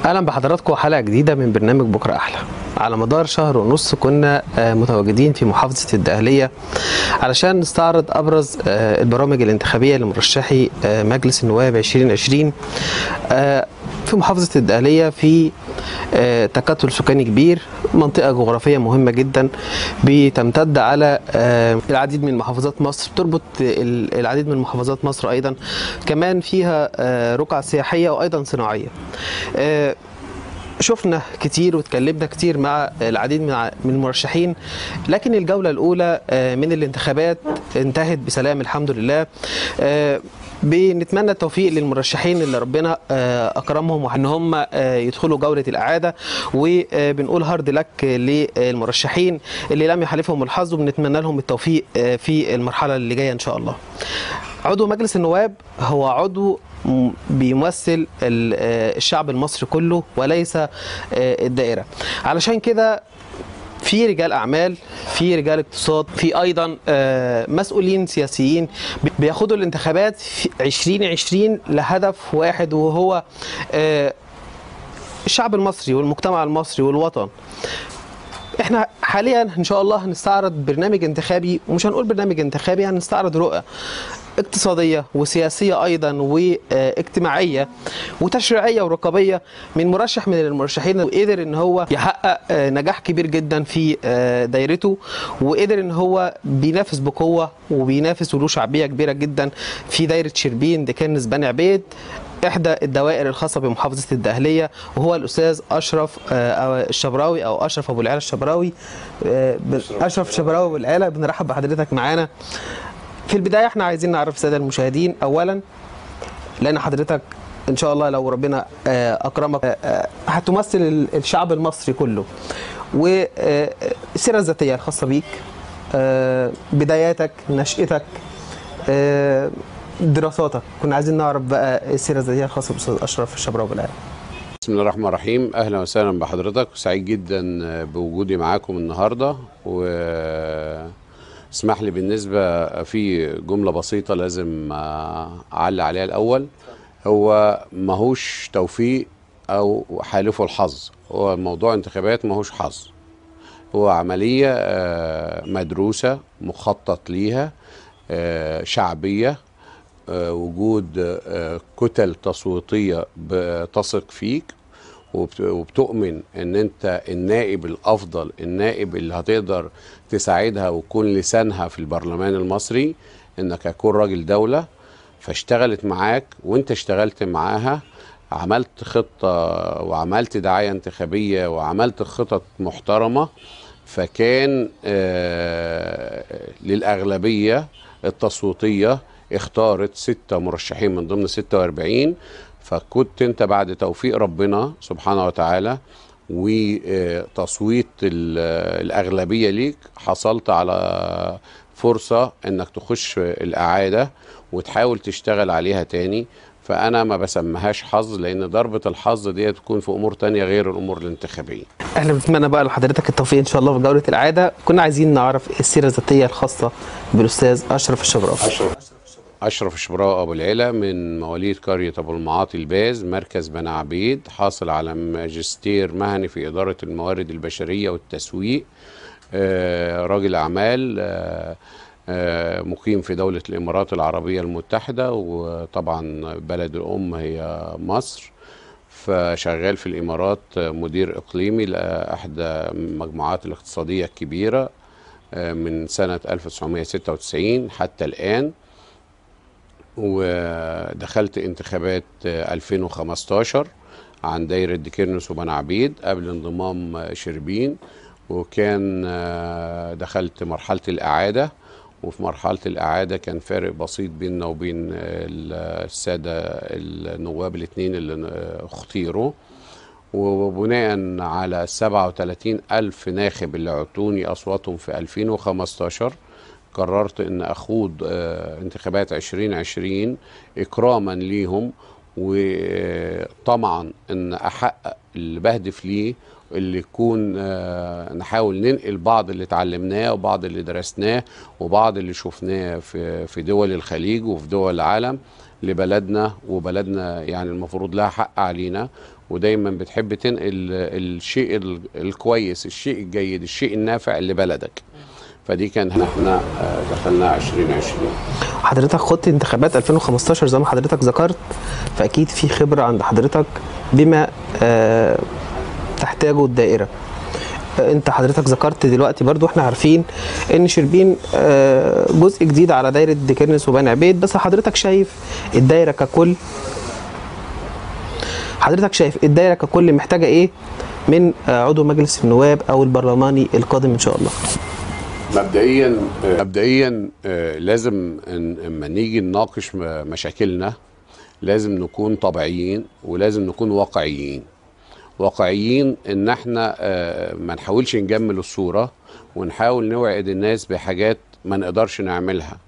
اهلا بحضراتكم حلقه جديده من برنامج بكره احلى على مدار شهر ونص كنا آه، متواجدين في محافظه الدقهليه علشان نستعرض ابرز آه، البرامج الانتخابيه لمرشحي آه، مجلس النواب 2020 آه، في محافظه الدقهليه في آه، تكتل سكاني كبير منطقه جغرافيه مهمه جدا بتمتد على آه، العديد من محافظات مصر تربط ال- العديد من محافظات مصر ايضا كمان فيها آه، رقعة سياحيه وايضا صناعيه آه، شفنا كتير واتكلمنا كتير مع العديد من ع- من المرشحين لكن الجولة الأولى آه، من الانتخابات انتهت بسلام الحمد لله آه، بنتمنى التوفيق للمرشحين اللي ربنا آه، أكرمهم وإن هم آه، يدخلوا جولة الإعادة وبنقول هارد لك للمرشحين اللي لم يحالفهم الحظ وبنتمنى لهم التوفيق آه، في المرحلة اللي جاية إن شاء الله عضو مجلس النواب هو عضو م- بيمثل ال- آه، الشعب المصري كله وليس آه، الدائرة علشان كده في رجال اعمال في رجال اقتصاد في ايضا آه، مسؤولين سياسيين بي- بياخدوا الانتخابات في 2020 لهدف واحد وهو آه، الشعب المصري والمجتمع المصري والوطن احنا حاليا ان شاء الله هنستعرض برنامج انتخابي ومش هنقول برنامج انتخابي هنستعرض رؤى اقتصاديه وسياسيه ايضا واجتماعيه وتشريعيه ورقابيه من مرشح من المرشحين وقدر ان هو يحقق آه، نجاح كبير جدا في آه، دايرته وقدر ان هو بينافس بقوه وبينافس وله شعبيه كبيره جدا في دايره شربين دكان بني عبيد احدى الدوائر الخاصه بمحافظه الدقهليه وهو الاستاذ اشرف آه، أو الشبراوي او اشرف ابو العلا الشبراوي آه، ب- اشرف الشبراوي ابو العلا بنرحب بحضرتك معانا في البدايه احنا عايزين نعرف الساده المشاهدين اولا لان حضرتك ان شاء الله لو ربنا آه، اكرمك آه، آه، هتمثل ال- الشعب المصري كله والسيره الذاتيه الخاصه بيك آه، بداياتك نشأتك آه، دراساتك كنا عايزين نعرف بقى السيره الذاتيه الخاصه بالاستاذ اشرف الشبراوي بالعالم بسم الله الرحمن الرحيم اهلا وسهلا بحضرتك وسعيد جدا بوجودي معاكم النهارده و اسمح لي بالنسبه في جمله بسيطه لازم اعلق عليها الاول هو ماهوش توفيق او حالفه الحظ هو موضوع انتخابات ماهوش حظ هو عمليه آه، مدروسه مخطط ليها آه، شعبيه آه، وجود آه، كتل تصويتيه بتثق فيك وبت- وبتؤمن ان انت النائب الافضل النائب اللي هتقدر تساعدها وتكون لسانها في البرلمان المصري انك هتكون راجل دوله فاشتغلت معاك وانت اشتغلت معاها عملت خطه وعملت دعايه انتخابيه وعملت خطط محترمه فكان آه، للأغلبية التصويتية اختارت ستة مرشحين من ضمن 46 فكنت انت بعد توفيق ربنا سبحانه وتعالى وتصويت ال- الأغلبية ليك حصلت على فرصة انك تخش الإعادة وتحاول تشتغل عليها تاني فأنا ما بسميهاش حظ لأن ضربة الحظ دي تكون في أمور تانية غير الأمور الانتخابية احنا بنتمنى بقى لحضرتك التوفيق ان شاء الله في جوله العاده كنا عايزين نعرف السيره الذاتيه الخاصه بالاستاذ اشرف الشبراوي أشرف الشبراء أبو العلا من مواليد قرية أبو المعاطي الباز مركز بني عبيد حاصل على ماجستير مهني في إدارة الموارد البشرية والتسويق آه، راجل أعمال آه، آه، مقيم في دولة الإمارات العربية المتحدة وطبعا بلد الأم هي مصر فشغال في الإمارات مدير إقليمي لأحدى المجموعات الاقتصادية الكبيرة آه، من سنة 1996 حتى الآن ودخلت انتخابات آه، 2015 عن دايرة ديكيرنس وبني عبيد قبل انضمام آه، شربين وكان آه، دخلت مرحلة الإعادة وفي مرحلة الإعادة كان فارق بسيط بيننا وبين آه، السادة النواب الاثنين اللي آه، اختيروا وبناء على 37 ألف ناخب اللي أعطوني أصواتهم في 2015 قررت أن أخوض آه، انتخابات 2020 إكراما ليهم وطمعا أن أحقق اللي بهدف ليه اللي يكون آه، نحاول ننقل بعض اللي اتعلمناه وبعض اللي درسناه وبعض اللي شفناه في في دول الخليج وفي دول العالم لبلدنا وبلدنا يعني المفروض لها حق علينا ودايما بتحب تنقل الشيء ال- الكويس الشيء الجيد الشيء النافع لبلدك فدي كان احنا آه، دخلنا 2020 حضرتك خدت انتخابات 2015 زي ما حضرتك ذكرت فاكيد في خبره عند حضرتك بما آه، تحتاجه الدائره آه، انت حضرتك ذكرت دلوقتي برضو احنا عارفين ان شربين آه، جزء جديد على دايره ديكنس وبني عبيد بس حضرتك شايف الدايره ككل حضرتك شايف الدايره ككل محتاجه ايه من آه، عضو مجلس النواب او البرلماني القادم ان شاء الله مبدئيا مبدئيا آه، لازم إن- اما نيجي نناقش م- مشاكلنا لازم نكون طبيعيين ولازم نكون واقعيين واقعيين ان احنا آه، ما نحاولش نجمل الصوره ونحاول نوعد الناس بحاجات ما نقدرش نعملها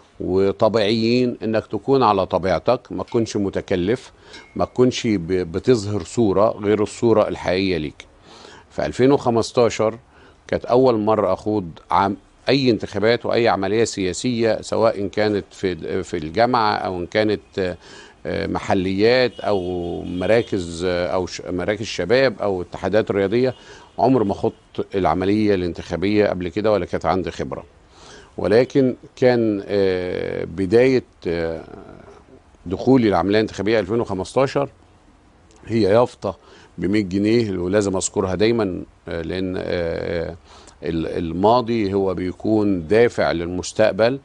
وطبيعيين انك تكون على طبيعتك ما تكونش متكلف ما تكونش ب- بتظهر صوره غير الصوره الحقيقيه ليك في 2015 كانت اول مره اخوض عام اي انتخابات واي عمليه سياسيه سواء إن كانت في في الجامعه او ان كانت آه، آه، محليات او مراكز آه، او ش- مراكز شباب او اتحادات رياضيه عمر ما خضت العمليه الانتخابيه قبل كده ولا كانت عندي خبره ولكن كان آه، بدايه آه، دخولي العمليه الانتخابيه 2015 هي يافطه ب 100 جنيه ولازم اذكرها دايما آه، لان آه، آه، ال- الماضي هو بيكون دافع للمستقبل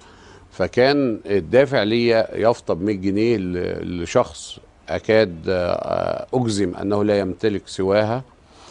فكان الدافع ليا يافطه ب 100 جنيه ل- لشخص اكاد آه، اجزم انه لا يمتلك سواها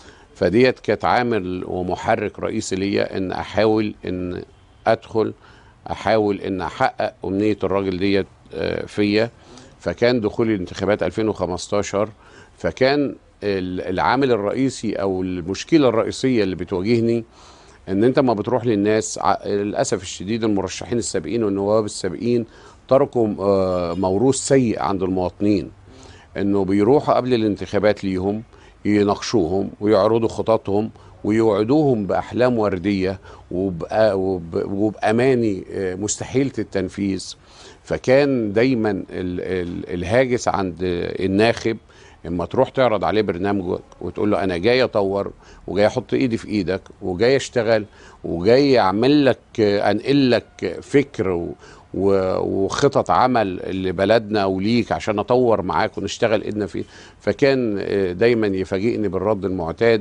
فديت كانت عامل ومحرك رئيسي ليا ان احاول ان ادخل احاول ان احقق امنيه الراجل ديت آه، فيا فكان دخولي الانتخابات 2015 فكان ال- العامل الرئيسي او المشكله الرئيسيه اللي بتواجهني ان انت ما بتروح للناس ع- للاسف الشديد المرشحين السابقين والنواب السابقين تركوا آه، موروث سيء عند المواطنين انه بيروحوا قبل الانتخابات ليهم يناقشوهم ويعرضوا خططهم ويوعدوهم باحلام ورديه وبأ- وب- وباماني آه، مستحيله التنفيذ فكان دايما ال- ال- الهاجس عند الناخب اما تروح تعرض عليه برنامجك وتقول له انا جاي اطور وجاي احط ايدي في ايدك وجاي اشتغل وجاي اعمل لك انقل لك فكر و و- وخطط عمل لبلدنا وليك عشان نطور معاك ونشتغل ايدنا فيه فكان آه، دايما يفاجئني بالرد المعتاد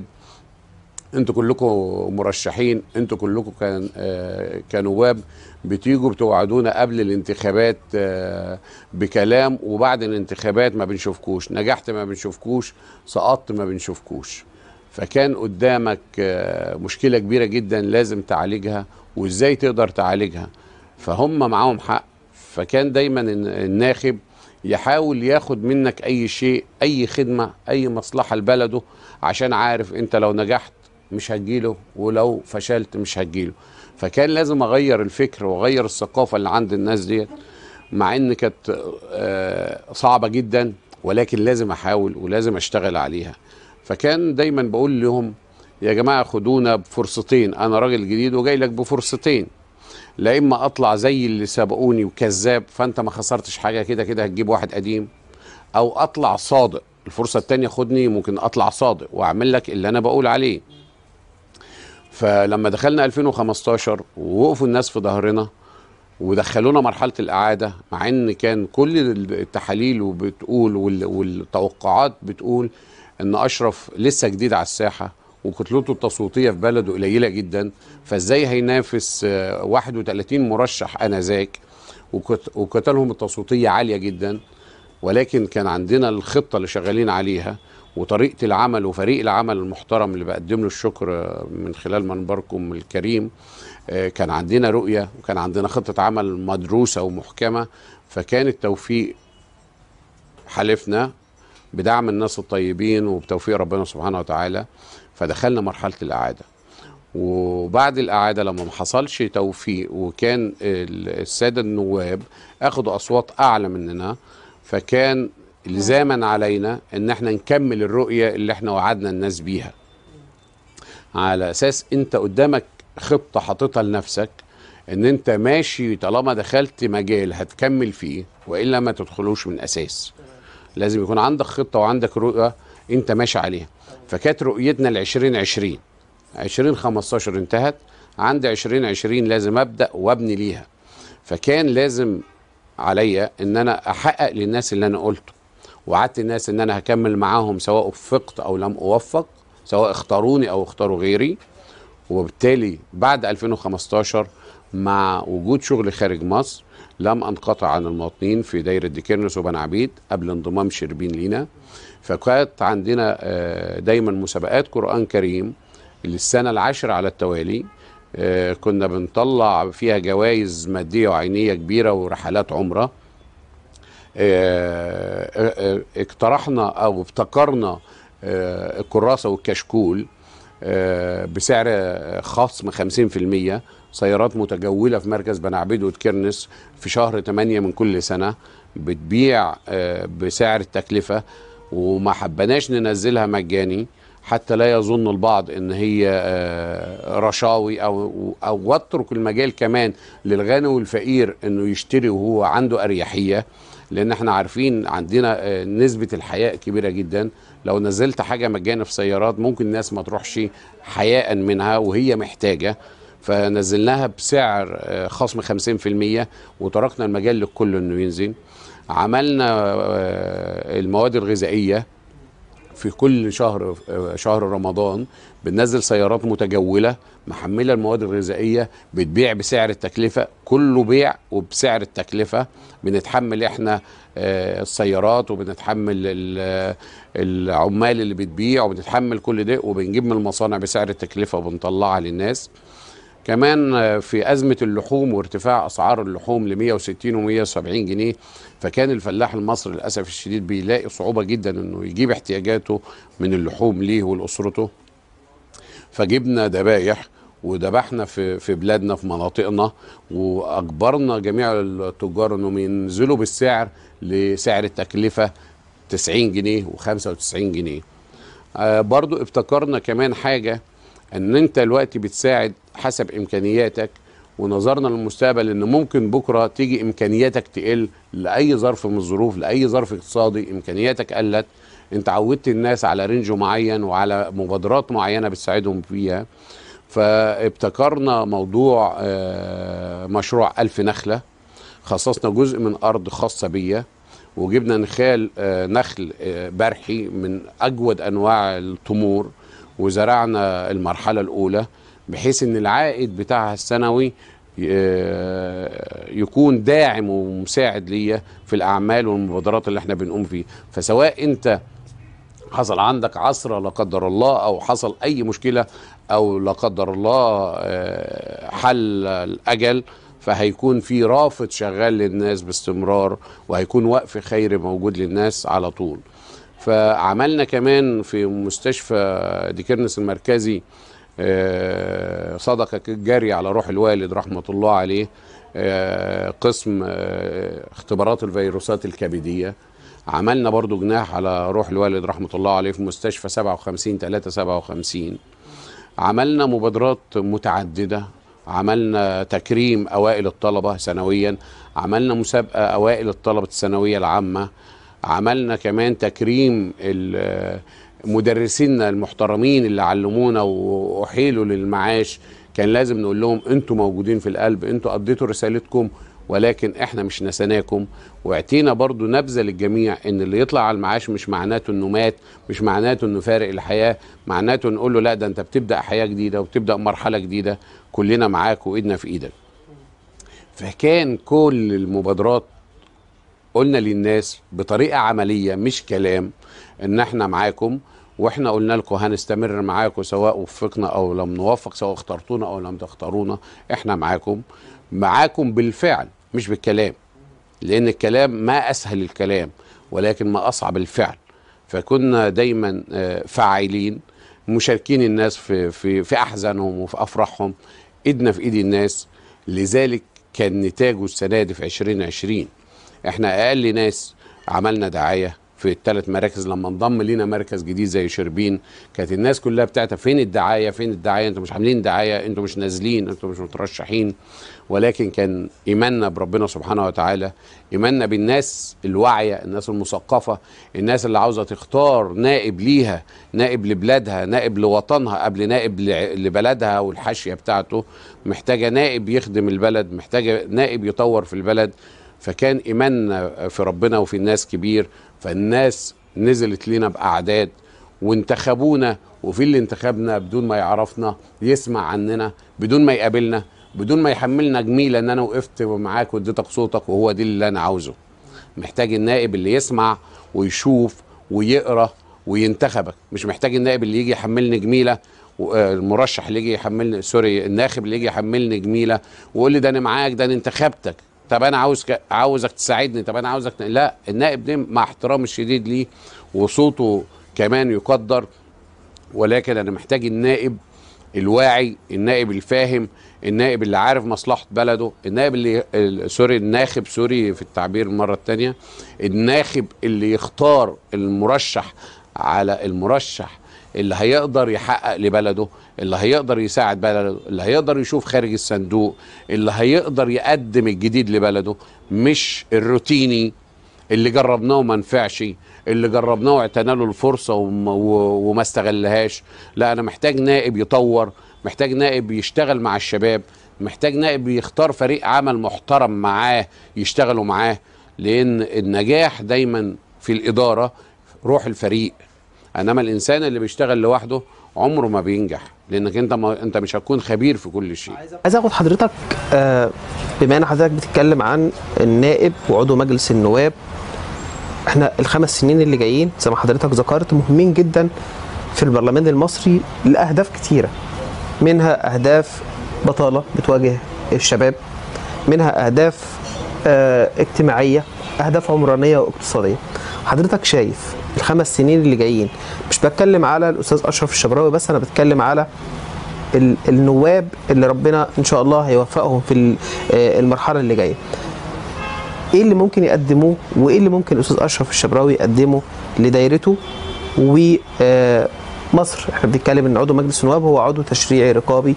انتوا كلكم مرشحين انتوا كلكم كان آه، كنواب بتيجوا بتوعدونا قبل الانتخابات آه، بكلام وبعد الانتخابات ما بنشوفكوش نجحت ما بنشوفكوش سقطت ما بنشوفكوش فكان قدامك آه، مشكلة كبيرة جدا لازم تعالجها وازاي تقدر تعالجها فهم معاهم حق فكان دايما الن- الناخب يحاول ياخد منك اي شيء اي خدمة اي مصلحة لبلده عشان عارف انت لو نجحت مش هتجيله ولو فشلت مش هتجيله فكان لازم اغير الفكر واغير الثقافة اللي عند الناس ديت مع ان كانت آه، صعبة جدا ولكن لازم احاول ولازم اشتغل عليها فكان دايما بقول لهم يا جماعة خدونا بفرصتين انا راجل جديد وجاي لك بفرصتين لا اما اطلع زي اللي سبقوني وكذاب فانت ما خسرتش حاجه كده كده هتجيب واحد قديم او اطلع صادق الفرصه التانية خدني ممكن اطلع صادق واعمل لك اللي انا بقول عليه فلما دخلنا 2015 ووقفوا الناس في ظهرنا ودخلونا مرحله الاعاده مع ان كان كل التحاليل وبتقول وال- والتوقعات بتقول ان اشرف لسه جديد على الساحه وكتلته التصويتيه في بلده قليله جدا فازاي هينافس آه، 31 مرشح انذاك وكت- وكتلهم التصويتيه عاليه جدا ولكن كان عندنا الخطه اللي شغالين عليها وطريقه العمل وفريق العمل المحترم اللي بقدم له الشكر آه، من خلال منبركم الكريم آه، كان عندنا رؤيه وكان عندنا خطه عمل مدروسه ومحكمه فكان التوفيق حلفنا بدعم الناس الطيبين وبتوفيق ربنا سبحانه وتعالى فدخلنا مرحله الاعاده وبعد الإعادة لما ما حصلش توفيق وكان ال- السادة النواب أخدوا أصوات أعلى مننا فكان لزاما علينا إن احنا نكمل الرؤية اللي احنا وعدنا الناس بيها على أساس أنت قدامك خطة حاططها لنفسك إن أنت ماشي طالما دخلت مجال هتكمل فيه وإلا ما تدخلوش من أساس لازم يكون عندك خطة وعندك رؤية انت ماشي عليها فكانت رؤيتنا ل 2020 2015 انتهت عند 2020 لازم ابدا وابني ليها فكان لازم عليا ان انا احقق للناس اللي انا قلته وعدت الناس ان انا هكمل معاهم سواء وفقت او لم اوفق سواء اختاروني او اختاروا غيري وبالتالي بعد 2015 مع وجود شغل خارج مصر لم انقطع عن المواطنين في دايره ديكيرنس وبن عبيد قبل انضمام شربين لينا فكانت عندنا آه، دايما مسابقات قران كريم للسنه العاشره على التوالي آه، كنا بنطلع فيها جوائز ماديه وعينيه كبيره ورحلات عمره آه، آه، اقترحنا او ابتكرنا آه، الكراسه والكشكول آه، بسعر آه، خصم 50% سيارات متجوله في مركز بن عبيد وتكرنس في شهر 8 من كل سنه بتبيع آه، بسعر التكلفه وما حبناش ننزلها مجاني حتى لا يظن البعض ان هي آه، رشاوي او او واترك المجال كمان للغني والفقير انه يشتري وهو عنده اريحيه لان احنا عارفين عندنا آه، نسبه الحياء كبيره جدا لو نزلت حاجه مجانا في سيارات ممكن الناس ما تروحش حياء منها وهي محتاجه فنزلناها بسعر آه، خصم 50% وتركنا المجال للكل انه ينزل عملنا آه، المواد الغذائيه في كل شهر آه، شهر رمضان بننزل سيارات متجوله محمله المواد الغذائيه بتبيع بسعر التكلفه كله بيع وبسعر التكلفه بنتحمل احنا آه، السيارات وبنتحمل ال- العمال اللي بتبيع وبنتحمل كل ده وبنجيب من المصانع بسعر التكلفه وبنطلعها للناس كمان آه، في أزمة اللحوم وارتفاع أسعار اللحوم ل 160 و 170 جنيه فكان الفلاح المصري للأسف الشديد بيلاقي صعوبة جدا إنه يجيب احتياجاته من اللحوم ليه ولأسرته فجبنا ذبايح وذبحنا في في بلادنا في مناطقنا واجبرنا جميع التجار انهم ينزلوا بالسعر لسعر التكلفه 90 جنيه و95 جنيه. آه برضو ابتكرنا كمان حاجه ان انت دلوقتي بتساعد حسب امكانياتك ونظرنا للمستقبل ان ممكن بكره تيجي امكانياتك تقل لاي ظرف من الظروف لاي ظرف اقتصادي امكانياتك قلت انت عودت الناس على رينج معين وعلى مبادرات معينه بتساعدهم فيها فابتكرنا موضوع آه، مشروع ألف نخلة خصصنا جزء من أرض خاصة بيا وجبنا نخال آه، نخل آه، برحي من أجود أنواع التمور وزرعنا المرحلة الأولى بحيث إن العائد بتاعها السنوي آه، يكون داعم ومساعد ليا في الأعمال والمبادرات اللي احنا بنقوم فيه فسواء أنت حصل عندك عصرة لا قدر الله او حصل اي مشكلة او لا قدر الله آه، حل الاجل فهيكون في رافد شغال للناس باستمرار وهيكون وقف خيري موجود للناس على طول فعملنا كمان في مستشفى ديكرنس المركزي آه، صدقة جارية على روح الوالد رحمة الله عليه آه، قسم آه، اختبارات الفيروسات الكبدية عملنا برضو جناح على روح الوالد رحمة الله عليه في مستشفى 57 3 57 عملنا مبادرات متعددة عملنا تكريم أوائل الطلبة سنويا عملنا مسابقة أوائل الطلبة الثانوية العامة عملنا كمان تكريم ال- مدرسينا المحترمين اللي علمونا وأحيلوا للمعاش كان لازم نقول لهم انتوا موجودين في القلب انتوا قضيتوا رسالتكم ولكن احنا مش نسيناكم واعطينا برضو نبذه للجميع ان اللي يطلع على المعاش مش معناته انه مات مش معناته انه فارق الحياه معناته نقول له لا ده انت بتبدا حياه جديده وبتبدا مرحله جديده كلنا معاك وايدنا في ايدك فكان كل المبادرات قلنا للناس بطريقه عمليه مش كلام ان احنا معاكم واحنا قلنا لكم هنستمر معاكم سواء وفقنا او لم نوفق سواء اخترتونا او لم تختارونا احنا معاكم معاكم بالفعل مش بالكلام لان الكلام ما اسهل الكلام ولكن ما اصعب الفعل فكنا دايما آه، فاعلين مشاركين الناس في في في احزانهم وفي افراحهم ايدنا في ايد الناس لذلك كان نتاجه السنه دي في 2020 احنا اقل ناس عملنا دعايه في الثلاث مراكز لما انضم لينا مركز جديد زي شربين كانت الناس كلها بتاعتها فين الدعايه فين الدعايه انتوا مش عاملين دعايه انتوا مش نازلين انتوا مش مترشحين ولكن كان ايماننا بربنا سبحانه وتعالى ايماننا بالناس الواعيه الناس المثقفه الناس اللي عاوزه تختار نائب ليها نائب لبلادها نائب لوطنها قبل نائب لع- لبلدها والحاشيه بتاعته محتاجه نائب يخدم البلد محتاجه نائب يطور في البلد فكان ايماننا في ربنا وفي الناس كبير فالناس نزلت لنا باعداد وانتخبونا وفي اللي انتخبنا بدون ما يعرفنا يسمع عننا بدون ما يقابلنا بدون ما يحملنا جميله ان انا وقفت معاك واديتك صوتك وهو دي اللي انا عاوزه محتاج النائب اللي يسمع ويشوف ويقرا وينتخبك مش محتاج النائب اللي يجي يحملني جميله و- آه، المرشح اللي يجي يحملني سوري الناخب اللي يجي يحملني جميله ويقول لي ده انا معاك ده انا انتخبتك طب انا عاوز ك... عاوزك تساعدني طب انا عاوزك ت... لا النائب ده مع احترامي الشديد ليه وصوته كمان يقدر ولكن انا محتاج النائب الواعي النائب الفاهم النائب اللي عارف مصلحة بلده النائب اللي ال- سوري الناخب سوري في التعبير المرة التانية الناخب اللي يختار المرشح على المرشح اللي هيقدر يحقق لبلده اللي هيقدر يساعد بلده اللي هيقدر يشوف خارج الصندوق اللي هيقدر يقدم الجديد لبلده مش الروتيني اللي جربناه وما نفعش اللي جربناه واعتنى له الفرصه وما, و- وما استغلهاش لا انا محتاج نائب يطور محتاج نائب يشتغل مع الشباب محتاج نائب يختار فريق عمل محترم معاه يشتغلوا معاه لان النجاح دايما في الاداره روح الفريق انما الانسان اللي بيشتغل لوحده عمره ما بينجح لانك انت ما انت مش هتكون خبير في كل شيء عايز اخد حضرتك آه، بما ان حضرتك بتتكلم عن النائب وعضو مجلس النواب احنا الخمس سنين اللي جايين زي ما حضرتك ذكرت مهمين جدا في البرلمان المصري لاهداف كتيره منها اهداف بطاله بتواجه الشباب منها اهداف آه، اجتماعيه اهداف عمرانيه واقتصاديه حضرتك شايف الخمس سنين اللي جايين مش بتكلم على الاستاذ اشرف الشبراوي بس انا بتكلم على ال- النواب اللي ربنا ان شاء الله هيوفقهم في ال- آه، المرحله اللي جايه ايه اللي ممكن يقدموه وايه اللي ممكن الاستاذ اشرف الشبراوي يقدمه لدايرته ومصر احنا بنتكلم ان عضو مجلس النواب هو عضو تشريعي رقابي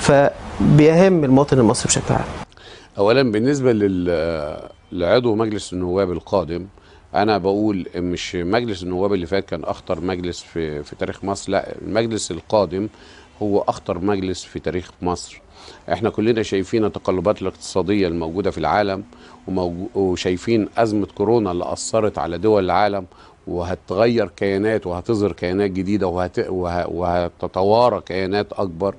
فبيهم المواطن المصري بشكل عام اولا بالنسبه لل لعضو مجلس النواب القادم انا بقول مش مجلس النواب اللي فات كان اخطر مجلس في في تاريخ مصر لا المجلس القادم هو اخطر مجلس في تاريخ مصر احنا كلنا شايفين التقلبات الاقتصاديه الموجوده في العالم وموجو- وشايفين ازمه كورونا اللي اثرت على دول العالم وهتغير كيانات وهتظهر كيانات جديده وهت... وه... وهتتوارى كيانات اكبر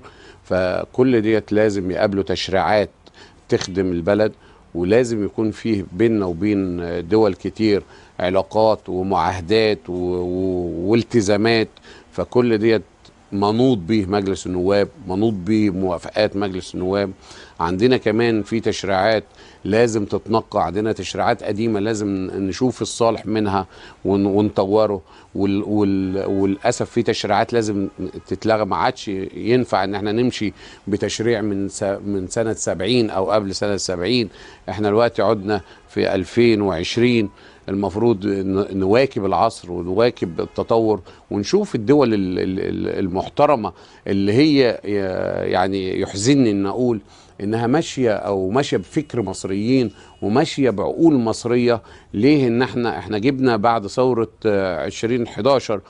فكل ديت لازم يقابلوا تشريعات تخدم البلد ولازم يكون فيه بيننا وبين دول كتير علاقات ومعاهدات و... و... والتزامات فكل ديت منوط به مجلس النواب منوط به موافقات مجلس النواب عندنا كمان في تشريعات لازم تتنقى عندنا تشريعات قديمة لازم نشوف الصالح منها ون- ونطوره وال وال وللأسف في تشريعات لازم تتلغى ما عادش ينفع ان احنا نمشي بتشريع من س من سنة 70 او قبل سنة 70 احنا دلوقتي عدنا في 2020 المفروض ن- نواكب العصر ونواكب التطور ونشوف الدول ال- ال- ال- المحترمة اللي هي ي- يعني يحزنني ان اقول انها ماشيه او ماشيه بفكر مصريين وماشيه بعقول مصريه ليه ان احنا احنا جبنا بعد ثوره آه، 2011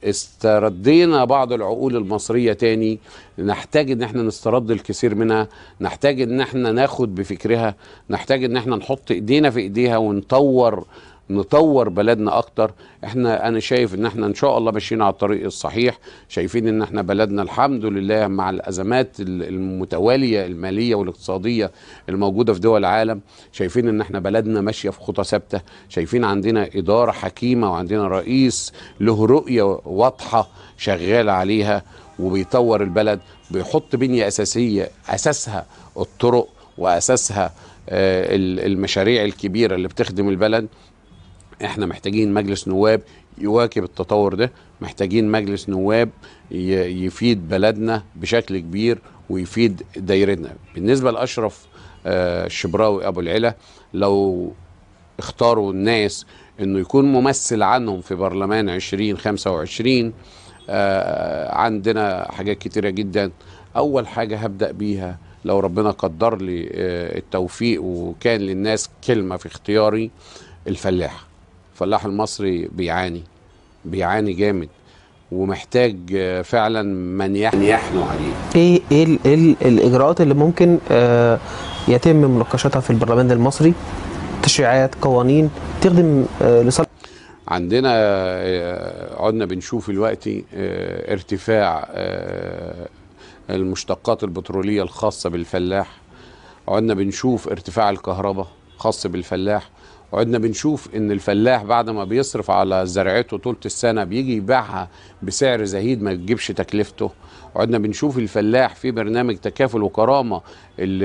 استردينا بعض العقول المصريه تاني نحتاج ان احنا نسترد الكثير منها نحتاج ان احنا ناخد بفكرها نحتاج ان احنا نحط ايدينا في ايديها ونطور نطور بلدنا اكتر احنا انا شايف ان احنا ان شاء الله ماشيين على الطريق الصحيح شايفين ان احنا بلدنا الحمد لله مع الازمات ال- المتواليه الماليه والاقتصاديه الموجوده في دول العالم شايفين ان احنا بلدنا ماشيه في خطى ثابته شايفين عندنا اداره حكيمه وعندنا رئيس له رؤيه واضحه شغال عليها وبيطور البلد بيحط بنيه اساسيه اساسها الطرق واساسها آه، ال- المشاريع الكبيره اللي بتخدم البلد احنا محتاجين مجلس نواب يواكب التطور ده محتاجين مجلس نواب ي- يفيد بلدنا بشكل كبير ويفيد دايرتنا بالنسبه لاشرف آه، الشبراوي ابو العلا لو اختاروا الناس انه يكون ممثل عنهم في برلمان 2025 آه عندنا حاجات كتيره جدا اول حاجه هبدا بيها لو ربنا قدر لي آه التوفيق وكان للناس كلمه في اختياري الفلاح الفلاح المصري بيعاني بيعاني جامد ومحتاج آه، فعلا من يح- يحنوا عليه ايه ايه ال- إيه ال- الاجراءات اللي ممكن آه، يتم مناقشتها في البرلمان المصري تشريعات قوانين تخدم آه، لصالح عندنا آه، عدنا بنشوف دلوقتي آه، ارتفاع آه، المشتقات البترولية الخاصة بالفلاح عدنا بنشوف ارتفاع الكهرباء خاص بالفلاح وعدنا بنشوف ان الفلاح بعد ما بيصرف على زرعته طول السنة بيجي يبيعها بسعر زهيد ما تجيبش تكلفته وعدنا بنشوف الفلاح في برنامج تكافل وكرامة اللي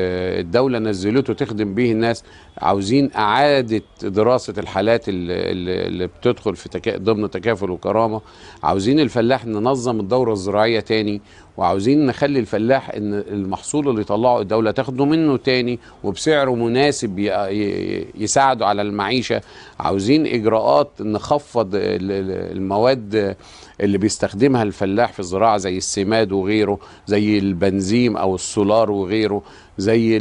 الدولة نزلته تخدم به الناس عاوزين إعادة دراسة الحالات اللي, اللي اللي بتدخل في تكا... ضمن تكافل وكرامة عاوزين الفلاح ننظم الدورة الزراعية تاني وعاوزين نخلي الفلاح ان المحصول اللي يطلعه الدولة تاخده منه تاني وبسعره مناسب ي... ي... يساعده على المعيشة عاوزين إجراءات نخفض ال- ال- المواد اللي بيستخدمها الفلاح في الزراعة زي السماد وغيره زي البنزيم أو السولار وغيره زي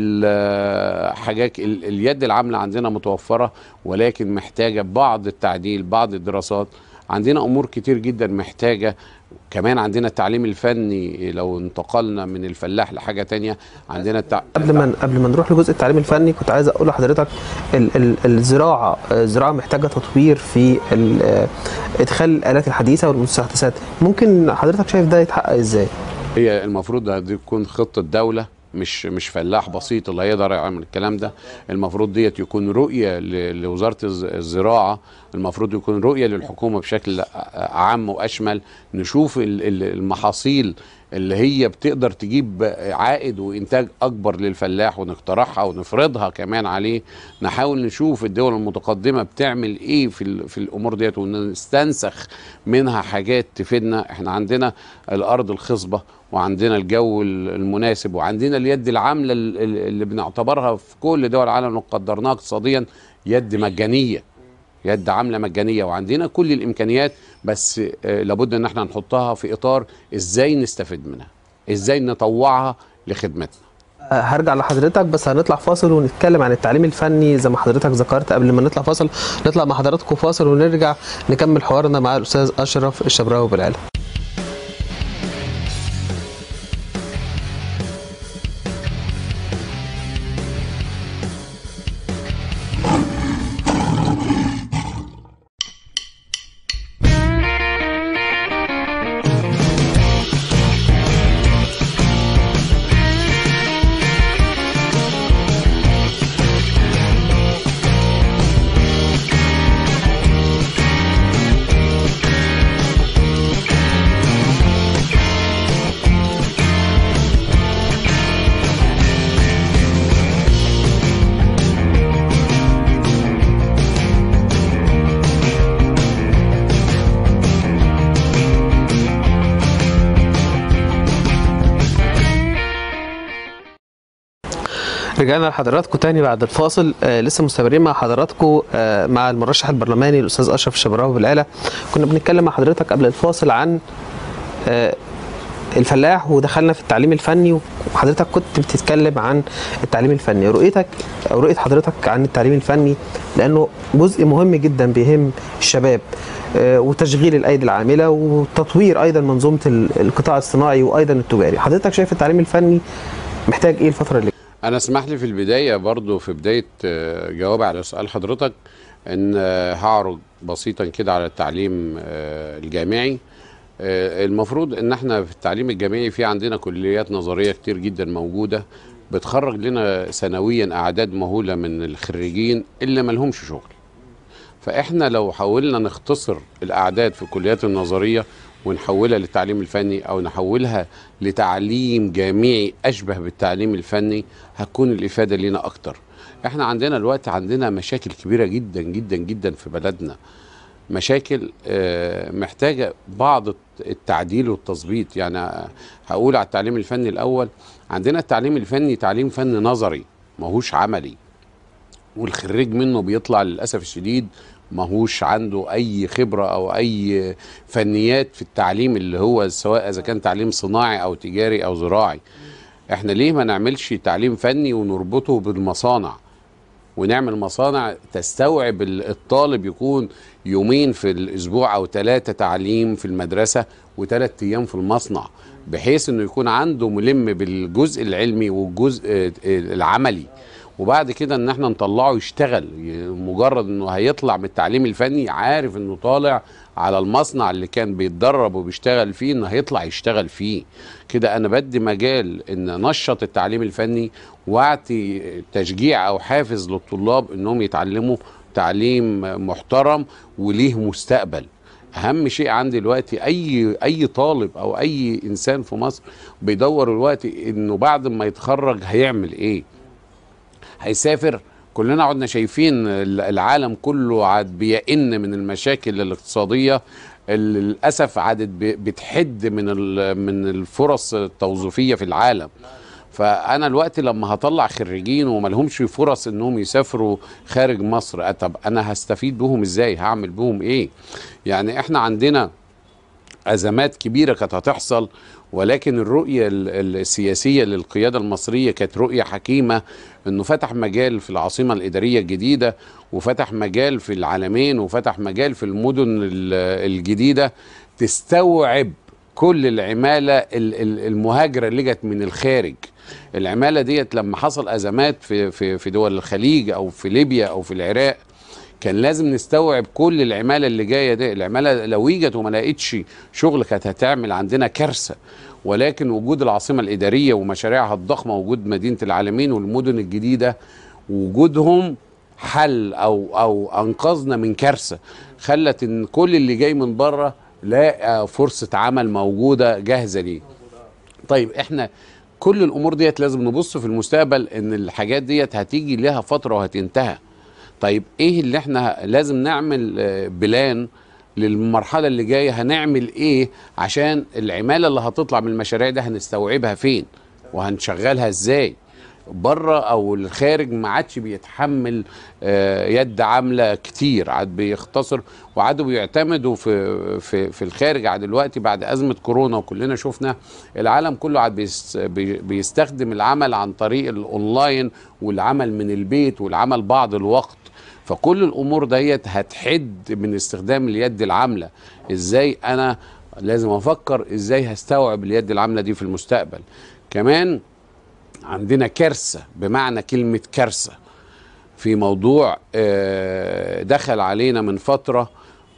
ال- حاجات ال- اليد العاملة عندنا متوفرة ولكن محتاجة بعض التعديل بعض الدراسات عندنا أمور كتير جدا محتاجة كمان عندنا التعليم الفني لو انتقلنا من الفلاح لحاجة تانية عندنا التع... قبل ما قبل ما نروح لجزء التعليم الفني كنت عايز اقول لحضرتك ال- ال- الزراعه الزراعه محتاجه تطوير في ال- آه، ادخال الالات الحديثه والمستحدثات ممكن حضرتك شايف ده يتحقق ازاي هي المفروض دي تكون خطة دولة مش مش فلاح بسيط اللي هيقدر يعمل الكلام ده المفروض ديت يكون رؤية ل- لوزارة الز- الزراعة المفروض يكون رؤية للحكومة بشكل عام وأشمل نشوف ال- ال- المحاصيل اللي هي بتقدر تجيب عائد وإنتاج أكبر للفلاح ونقترحها ونفرضها كمان عليه نحاول نشوف الدول المتقدمة بتعمل إيه في, ال- في الأمور ديت ونستنسخ منها حاجات تفيدنا احنا عندنا الأرض الخصبة وعندنا الجو ال- المناسب وعندنا اليد العاملة ال- ال- اللي بنعتبرها في كل دول العالم وقدرناها اقتصاديا يد مجانية يد عاملة مجانية وعندنا كل الإمكانيات بس آه، لابد إن احنا نحطها في إطار إزاي نستفيد منها إزاي نطوعها لخدمتنا آه، هرجع لحضرتك بس هنطلع فاصل ونتكلم عن التعليم الفني زي ما حضرتك ذكرت قبل ما نطلع فاصل نطلع مع حضراتكم فاصل ونرجع نكمل حوارنا مع الاستاذ اشرف الشبراوي بالعلا رجعنا لحضراتكم تاني بعد الفاصل آه لسه مستمرين مع حضراتكم آه مع المرشح البرلماني الاستاذ اشرف الشبراوي بالعلا كنا بنتكلم مع حضرتك قبل الفاصل عن آه الفلاح ودخلنا في التعليم الفني وحضرتك كنت بتتكلم عن التعليم الفني رؤيتك او رؤيه حضرتك عن التعليم الفني لانه جزء مهم جدا بيهم الشباب آه، وتشغيل الايدي العامله وتطوير ايضا منظومه ال- القطاع الصناعي وايضا التجاري حضرتك شايف التعليم الفني محتاج ايه الفتره اللي أنا اسمح لي في البداية برضو في بداية آه، جوابي على سؤال حضرتك إن آه، هعرض بسيطا كده على التعليم آه، الجامعي آه، المفروض إن احنا في التعليم الجامعي في عندنا كليات نظرية كتير جدا موجودة بتخرج لنا سنويا أعداد مهولة من الخريجين اللي ملهمش شغل فاحنا لو حاولنا نختصر الاعداد في الكليات النظريه ونحولها للتعليم الفني او نحولها لتعليم جامعي اشبه بالتعليم الفني هتكون الافاده لينا اكتر احنا عندنا الوقت عندنا مشاكل كبيره جدا جدا جدا في بلدنا مشاكل آه، محتاجه بعض التعديل والتظبيط يعني هقول على التعليم الفني الاول عندنا التعليم الفني تعليم فن نظري ماهوش عملي والخريج منه بيطلع للاسف الشديد ماهوش عنده اي خبره او اي فنيات في التعليم اللي هو سواء اذا كان تعليم صناعي او تجاري او زراعي احنا ليه ما نعملش تعليم فني ونربطه بالمصانع ونعمل مصانع تستوعب ال- الطالب يكون يومين في الاسبوع او ثلاثه تعليم في المدرسه وثلاث ايام في المصنع بحيث انه يكون عنده ملم بالجزء العلمي والجزء آه، العملي وبعد كده ان احنا نطلعه يشتغل ي- مجرد انه هيطلع من التعليم الفني عارف انه طالع على المصنع اللي كان بيتدرب وبيشتغل فيه انه هيطلع يشتغل فيه كده انا بدي مجال ان نشط التعليم الفني واعطي تشجيع او حافز للطلاب انهم يتعلموا تعليم محترم وليه مستقبل اهم شيء عندي دلوقتي اي اي طالب او اي انسان في مصر بيدور دلوقتي انه بعد ما يتخرج هيعمل ايه هيسافر كلنا قعدنا شايفين ال- العالم كله عاد بيئن من المشاكل الاقتصاديه اللي للاسف عادت ب- بتحد من ال- من الفرص التوظيفيه في العالم فانا الوقت لما هطلع خريجين وما لهمش فرص انهم يسافروا خارج مصر طب انا هستفيد بهم ازاي هعمل بهم ايه يعني احنا عندنا ازمات كبيره كانت هتحصل ولكن الرؤيه ال- السياسيه للقياده المصريه كانت رؤيه حكيمه انه فتح مجال في العاصمه الاداريه الجديده وفتح مجال في العالمين وفتح مجال في المدن ال- الجديده تستوعب كل العماله ال- ال- المهاجره اللي جت من الخارج العماله ديت لما حصل ازمات في في في دول الخليج او في ليبيا او في العراق كان لازم نستوعب كل العماله اللي جايه دي العماله لو اجت وما لقيتش شغل كانت هتعمل عندنا كارثه ولكن وجود العاصمه الاداريه ومشاريعها الضخمه وجود مدينه العالمين والمدن الجديده وجودهم حل او او انقذنا من كارثه خلت ان كل اللي جاي من بره لاقى فرصه عمل موجوده جاهزه ليه طيب احنا كل الامور ديت لازم نبص في المستقبل ان الحاجات ديت هتيجي لها فتره وهتنتهي طيب ايه اللي احنا لازم نعمل آه، بلان للمرحله اللي جايه هنعمل ايه عشان العماله اللي هتطلع من المشاريع دي هنستوعبها فين وهنشغلها ازاي بره او الخارج ما عادش بيتحمل آه، يد عامله كتير عاد بيختصر وعادوا بيعتمدوا في في في الخارج عاد دلوقتي بعد ازمه كورونا وكلنا شفنا العالم كله عاد بيس- بي- بيستخدم العمل عن طريق الاونلاين والعمل من البيت والعمل بعض الوقت فكل الامور ديت هتحد من استخدام اليد العامله ازاي انا لازم افكر ازاي هستوعب اليد العامله دي في المستقبل كمان عندنا كارثه بمعنى كلمه كارثه في موضوع آه، دخل علينا من فتره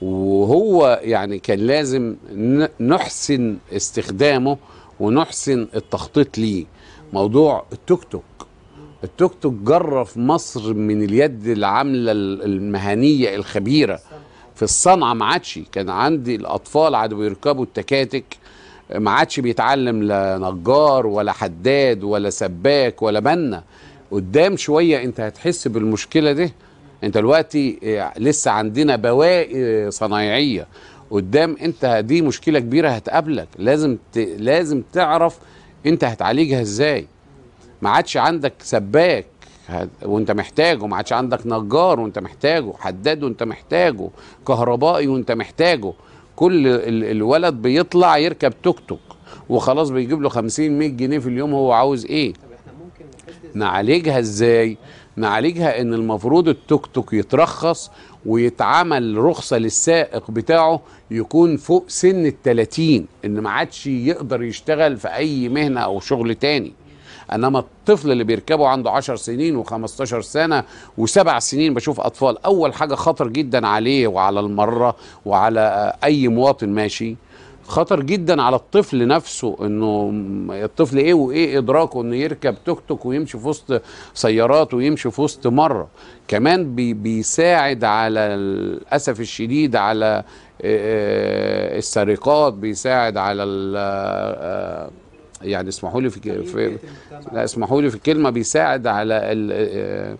وهو يعني كان لازم ن- نحسن استخدامه ونحسن التخطيط ليه موضوع التوك توك التوك توك جرى في مصر من اليد العامله ال- المهنيه الخبيره في الصنعه ما عادش كان عندي الاطفال عادوا بيركبوا التكاتك ما عادش بيتعلم لا نجار ولا حداد ولا سباك ولا بنا قدام شويه انت هتحس بالمشكله دي انت دلوقتي آه، لسه عندنا بواقي صنايعيه قدام انت دي مشكله كبيره هتقابلك لازم ت... لازم تعرف انت هتعالجها ازاي ما عادش عندك سباك ه- وانت محتاجه ما عادش عندك نجار وانت محتاجه حداد وانت محتاجه كهربائي وانت محتاجه كل ال- الولد بيطلع يركب توك توك وخلاص بيجيب له 50 100 جنيه في اليوم هو عاوز ايه نعالجها ازاي نعالجها ان المفروض التوك توك يترخص ويتعمل رخصة للسائق بتاعه يكون فوق سن التلاتين ان ما عادش يقدر يشتغل في اي مهنة او شغل تاني انما الطفل اللي بيركبه عنده 10 سنين و15 سنه وسبع سنين بشوف اطفال اول حاجه خطر جدا عليه وعلى المره وعلى آه، اي مواطن ماشي خطر جدا على الطفل نفسه انه م- الطفل ايه وايه ادراكه انه يركب توك توك ويمشي في وسط سيارات ويمشي في وسط مره كمان بي بيساعد على الاسف الشديد على آه، آه، السرقات بيساعد على ال- آه، يعني اسمحوا لي في, في لا اسمحوا لي في الكلمه بيساعد على ال- آه،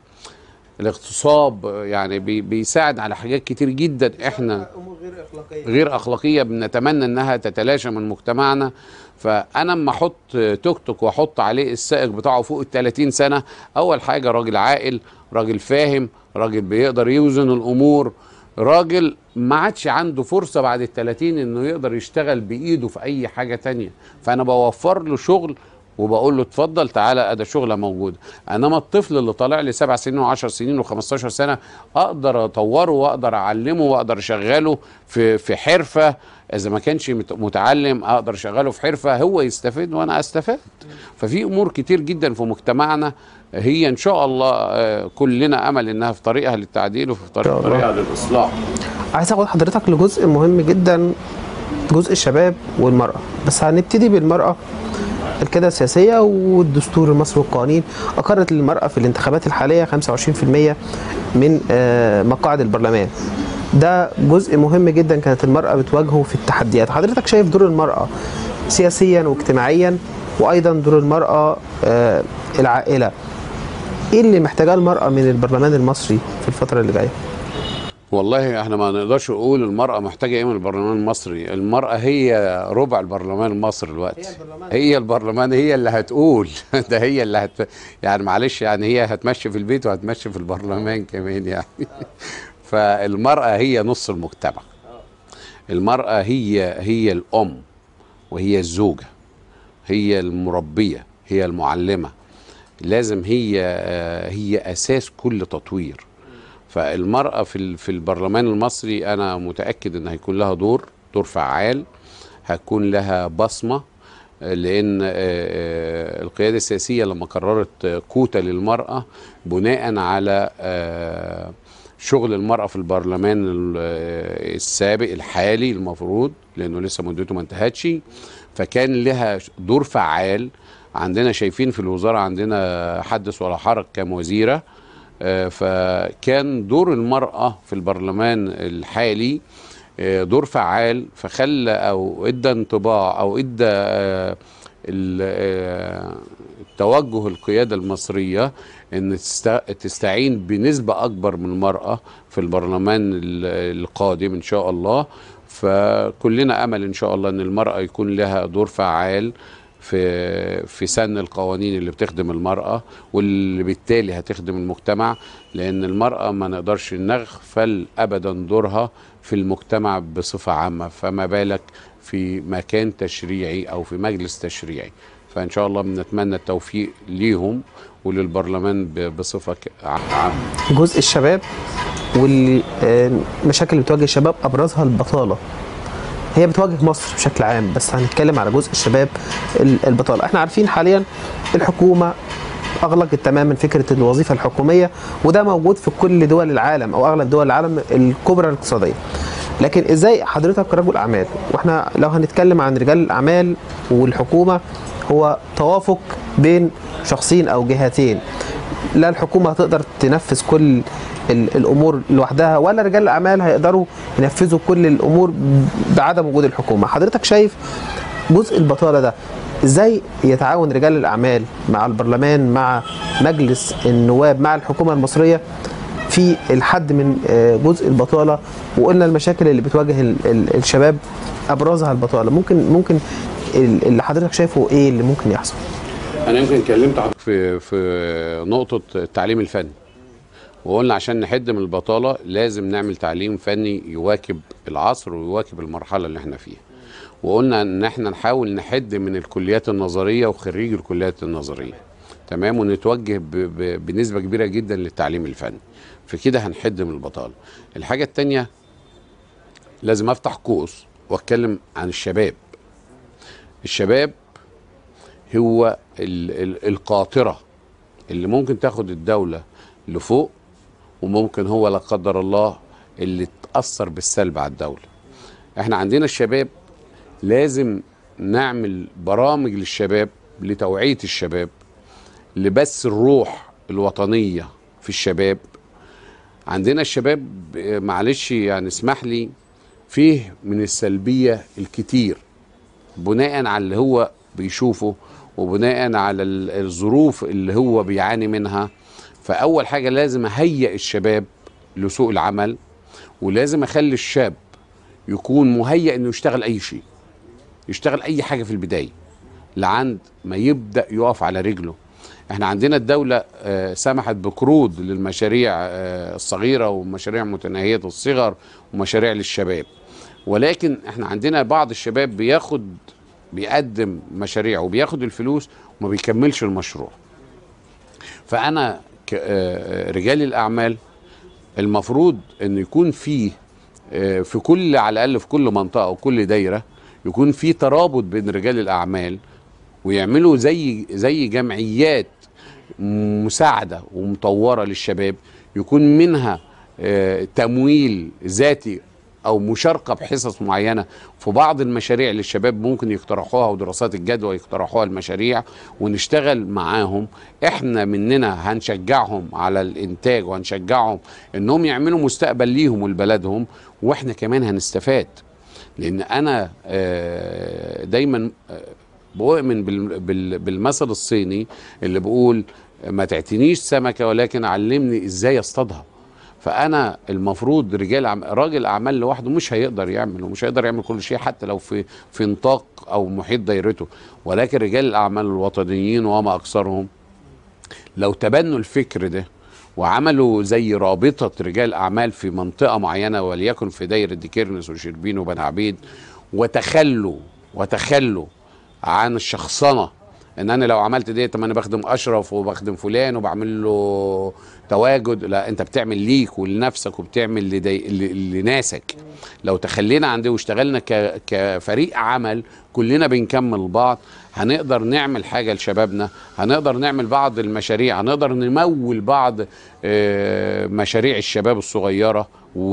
الاغتصاب يعني بي بيساعد على حاجات كتير جدا احنا امور غير اخلاقيه غير اخلاقيه بنتمنى انها تتلاشى من مجتمعنا فانا اما احط توك توك واحط عليه السائق بتاعه فوق ال 30 سنه اول حاجه راجل عاقل راجل فاهم راجل بيقدر يوزن الامور راجل ما عادش عنده فرصة بعد التلاتين انه يقدر يشتغل بايده في اي حاجة تانية فانا بوفر له شغل وبقول له اتفضل تعالى ادي شغله موجوده انما الطفل اللي طالع لي سبع سنين وعشر سنين و15 سنه اقدر اطوره واقدر اعلمه واقدر اشغله في في حرفه اذا ما كانش مت- متعلم اقدر اشغله في حرفه هو يستفيد وانا استفاد ففي امور كتير جدا في مجتمعنا هي ان شاء الله آه، كلنا امل انها في طريقها للتعديل وفي طريق شاء الله. طريقها للاصلاح عايز اخد حضرتك لجزء مهم جدا جزء الشباب والمرأة بس هنبتدي بالمرأة القيادة السياسية والدستور المصري والقوانين أقرت للمرأة في الانتخابات الحالية 25% من آه، مقاعد البرلمان ده جزء مهم جدا كانت المرأة بتواجهه في التحديات حضرتك شايف دور المرأة سياسيا واجتماعيا وأيضا دور المرأة آه، العائلة ايه اللي محتاجاه المرأة من البرلمان المصري في الفترة اللي جاية؟ والله احنا ما نقدرش نقول المرأة محتاجة ايه من البرلمان المصري المرأة هي ربع البرلمان المصري دلوقتي هي البرلمان. هي البرلمان هي اللي هتقول ده هي اللي هت يعني معلش يعني هي هتمشي في البيت وهتمشي في البرلمان كمان يعني فالمرأة هي نص المجتمع المرأة هي هي الأم وهي الزوجة هي المربية هي المعلمة لازم هي آه، هي أساس كل تطوير فالمرأة في ال- في البرلمان المصري أنا متأكد إن هيكون لها دور دور فعال هيكون لها بصمة آه، لأن آه، آه، القيادة السياسية لما قررت آه، كوتا للمرأة بناء على آه، شغل المرأة في البرلمان ال- آه، السابق الحالي المفروض لأنه لسه مدته ما انتهتش فكان لها دور فعال عندنا شايفين في الوزارة عندنا حدث ولا حرج كام وزيرة آه، فكان دور المرأة في البرلمان الحالي آه، دور فعال فخلى أو إدى انطباع أو إدى آه، ال- آه، توجه القيادة المصرية أن تست- تستعين بنسبة أكبر من المرأة في البرلمان ال- القادم إن شاء الله فكلنا أمل إن شاء الله أن المرأة يكون لها دور فعال في في سن القوانين اللي بتخدم المرأة واللي بالتالي هتخدم المجتمع لأن المرأة ما نقدرش نغفل أبدا دورها في المجتمع بصفة عامة فما بالك في مكان تشريعي أو في مجلس تشريعي فإن شاء الله بنتمنى التوفيق ليهم وللبرلمان ب- بصفة ك- عامة جزء الشباب والمشاكل اللي بتواجه الشباب ابرزها البطاله هي بتواجه مصر بشكل عام بس هنتكلم على جزء الشباب ال- البطاله احنا عارفين حاليا الحكومه اغلقت تماما فكره الوظيفه الحكوميه وده موجود في كل دول العالم او اغلب دول العالم الكبرى الاقتصاديه لكن ازاي حضرتك رجل اعمال واحنا لو هنتكلم عن رجال الاعمال والحكومه هو توافق بين شخصين او جهتين لا الحكومه هتقدر تنفذ كل ال- الامور لوحدها ولا رجال الاعمال هيقدروا ينفذوا كل الامور بعدم وجود الحكومه حضرتك شايف جزء البطاله ده ازاي يتعاون رجال الاعمال مع البرلمان مع مجلس النواب مع الحكومه المصريه في الحد من آه، جزء البطاله وقلنا المشاكل اللي بتواجه ال- ال- الشباب ابرزها البطاله ممكن ممكن ال- اللي حضرتك شايفه ايه اللي ممكن يحصل انا يمكن كلمت حضرتك في في نقطه التعليم الفني وقلنا عشان نحد من البطاله لازم نعمل تعليم فني يواكب العصر ويواكب المرحله اللي احنا فيها وقلنا ان احنا نحاول نحد من الكليات النظريه وخريج الكليات النظريه تمام ونتوجه ب- ب- بنسبه كبيره جدا للتعليم الفني في كده هنحد من البطاله الحاجه التانية لازم افتح قوس واتكلم عن الشباب الشباب هو ال ال القاطرة اللي ممكن تاخد الدولة لفوق وممكن هو لا قدر الله اللي تأثر بالسلب على الدولة احنا عندنا الشباب لازم نعمل برامج للشباب لتوعية الشباب لبث الروح الوطنية في الشباب عندنا الشباب آه، معلش يعني اسمح لي فيه من السلبية الكتير بناء على اللي هو بيشوفه وبناء على ال- الظروف اللي هو بيعاني منها فأول حاجة لازم أهيئ الشباب لسوق العمل ولازم أخلي الشاب يكون مهيئ إنه يشتغل أي شيء يشتغل أي حاجة في البداية لعند ما يبدأ يقف على رجله احنا عندنا الدوله آه، سمحت بقروض للمشاريع آه، الصغيره ومشاريع متناهيه الصغر ومشاريع للشباب ولكن احنا عندنا بعض الشباب بياخد بيقدم مشاريع وبياخد الفلوس وما بيكملش المشروع فانا ك- آه، رجال الاعمال المفروض ان يكون فيه آه، في كل على الاقل في كل منطقه وكل دايره يكون في ترابط بين رجال الاعمال ويعملوا زي زي جمعيات مساعده ومطوره للشباب يكون منها آه، تمويل ذاتي او مشاركه بحصص معينه في بعض المشاريع اللي الشباب ممكن يقترحوها ودراسات الجدوى يقترحوها المشاريع ونشتغل معاهم احنا مننا هنشجعهم على الانتاج وهنشجعهم انهم يعملوا مستقبل ليهم ولبلدهم واحنا كمان هنستفاد لان انا آه، دايما آه، بؤمن بال- بال- بالمثل الصيني اللي بيقول ما تعتنيش سمكه ولكن علمني ازاي اصطادها فانا المفروض رجال عم... راجل اعمال لوحده مش هيقدر يعمل ومش هيقدر يعمل كل شيء حتى لو في في نطاق او محيط دايرته ولكن رجال الاعمال الوطنيين وما اكثرهم لو تبنوا الفكر ده وعملوا زي رابطة رجال أعمال في منطقة معينة وليكن في دايرة ديكيرنس وشربين وبني عبيد وتخلوا وتخلوا عن الشخصنة ان انا لو عملت ديت طب انا بخدم اشرف وبخدم فلان وبعمل له تواجد لا انت بتعمل ليك ولنفسك وبتعمل لدي... ل- لناسك لو تخلينا عن ده واشتغلنا ك... كفريق عمل كلنا بنكمل بعض هنقدر نعمل حاجه لشبابنا هنقدر نعمل بعض المشاريع هنقدر نمول بعض آه، مشاريع الشباب الصغيره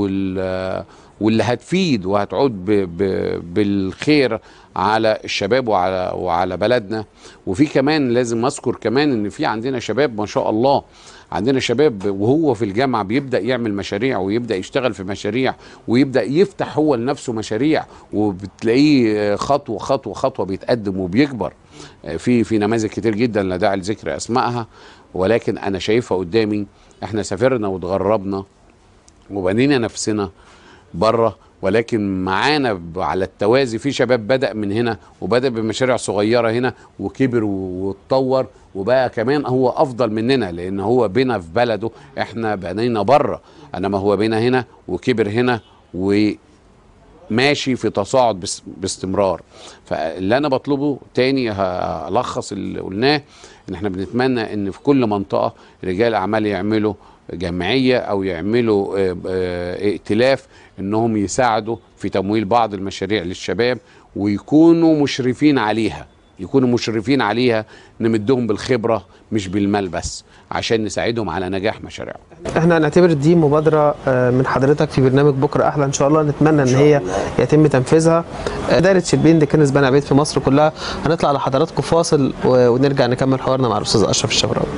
وال واللي هتفيد وهتعود ب... ب... بالخير على الشباب وعلى وعلى بلدنا وفي كمان لازم اذكر كمان ان في عندنا شباب ما شاء الله عندنا شباب وهو في الجامعه بيبدا يعمل مشاريع ويبدا يشتغل في مشاريع ويبدا يفتح هو لنفسه مشاريع وبتلاقيه خطوه خطوه خطوه بيتقدم وبيكبر في في نماذج كتير جدا لا داعي لذكر اسمائها ولكن انا شايفها قدامي احنا سافرنا وتغربنا وبنينا نفسنا بره ولكن معانا ب- على التوازي في شباب بدأ من هنا وبدأ بمشاريع صغيرة هنا وكبر و- واتطور وبقى كمان هو أفضل مننا لأن هو بينا في بلده احنا بنينا بره انما هو بينا هنا وكبر هنا وماشي في تصاعد بس- باستمرار فاللي انا بطلبه تاني هلخص اللي قلناه ان احنا بنتمنى ان في كل منطقه رجال اعمال يعملوا جمعيه او يعملوا آه، آه، ائتلاف انهم يساعدوا في تمويل بعض المشاريع للشباب ويكونوا مشرفين عليها يكونوا مشرفين عليها نمدهم بالخبره مش بالمال بس عشان نساعدهم على نجاح مشاريعهم احنا هنعتبر دي مبادره آه، من حضرتك في برنامج بكره احلى ان شاء الله نتمنى ان هي يتم تنفيذها آه، دايره شربين دي كنز بني عبيد في مصر كلها هنطلع لحضراتكم فاصل و- ونرجع نكمل حوارنا مع الاستاذ اشرف الشبراوي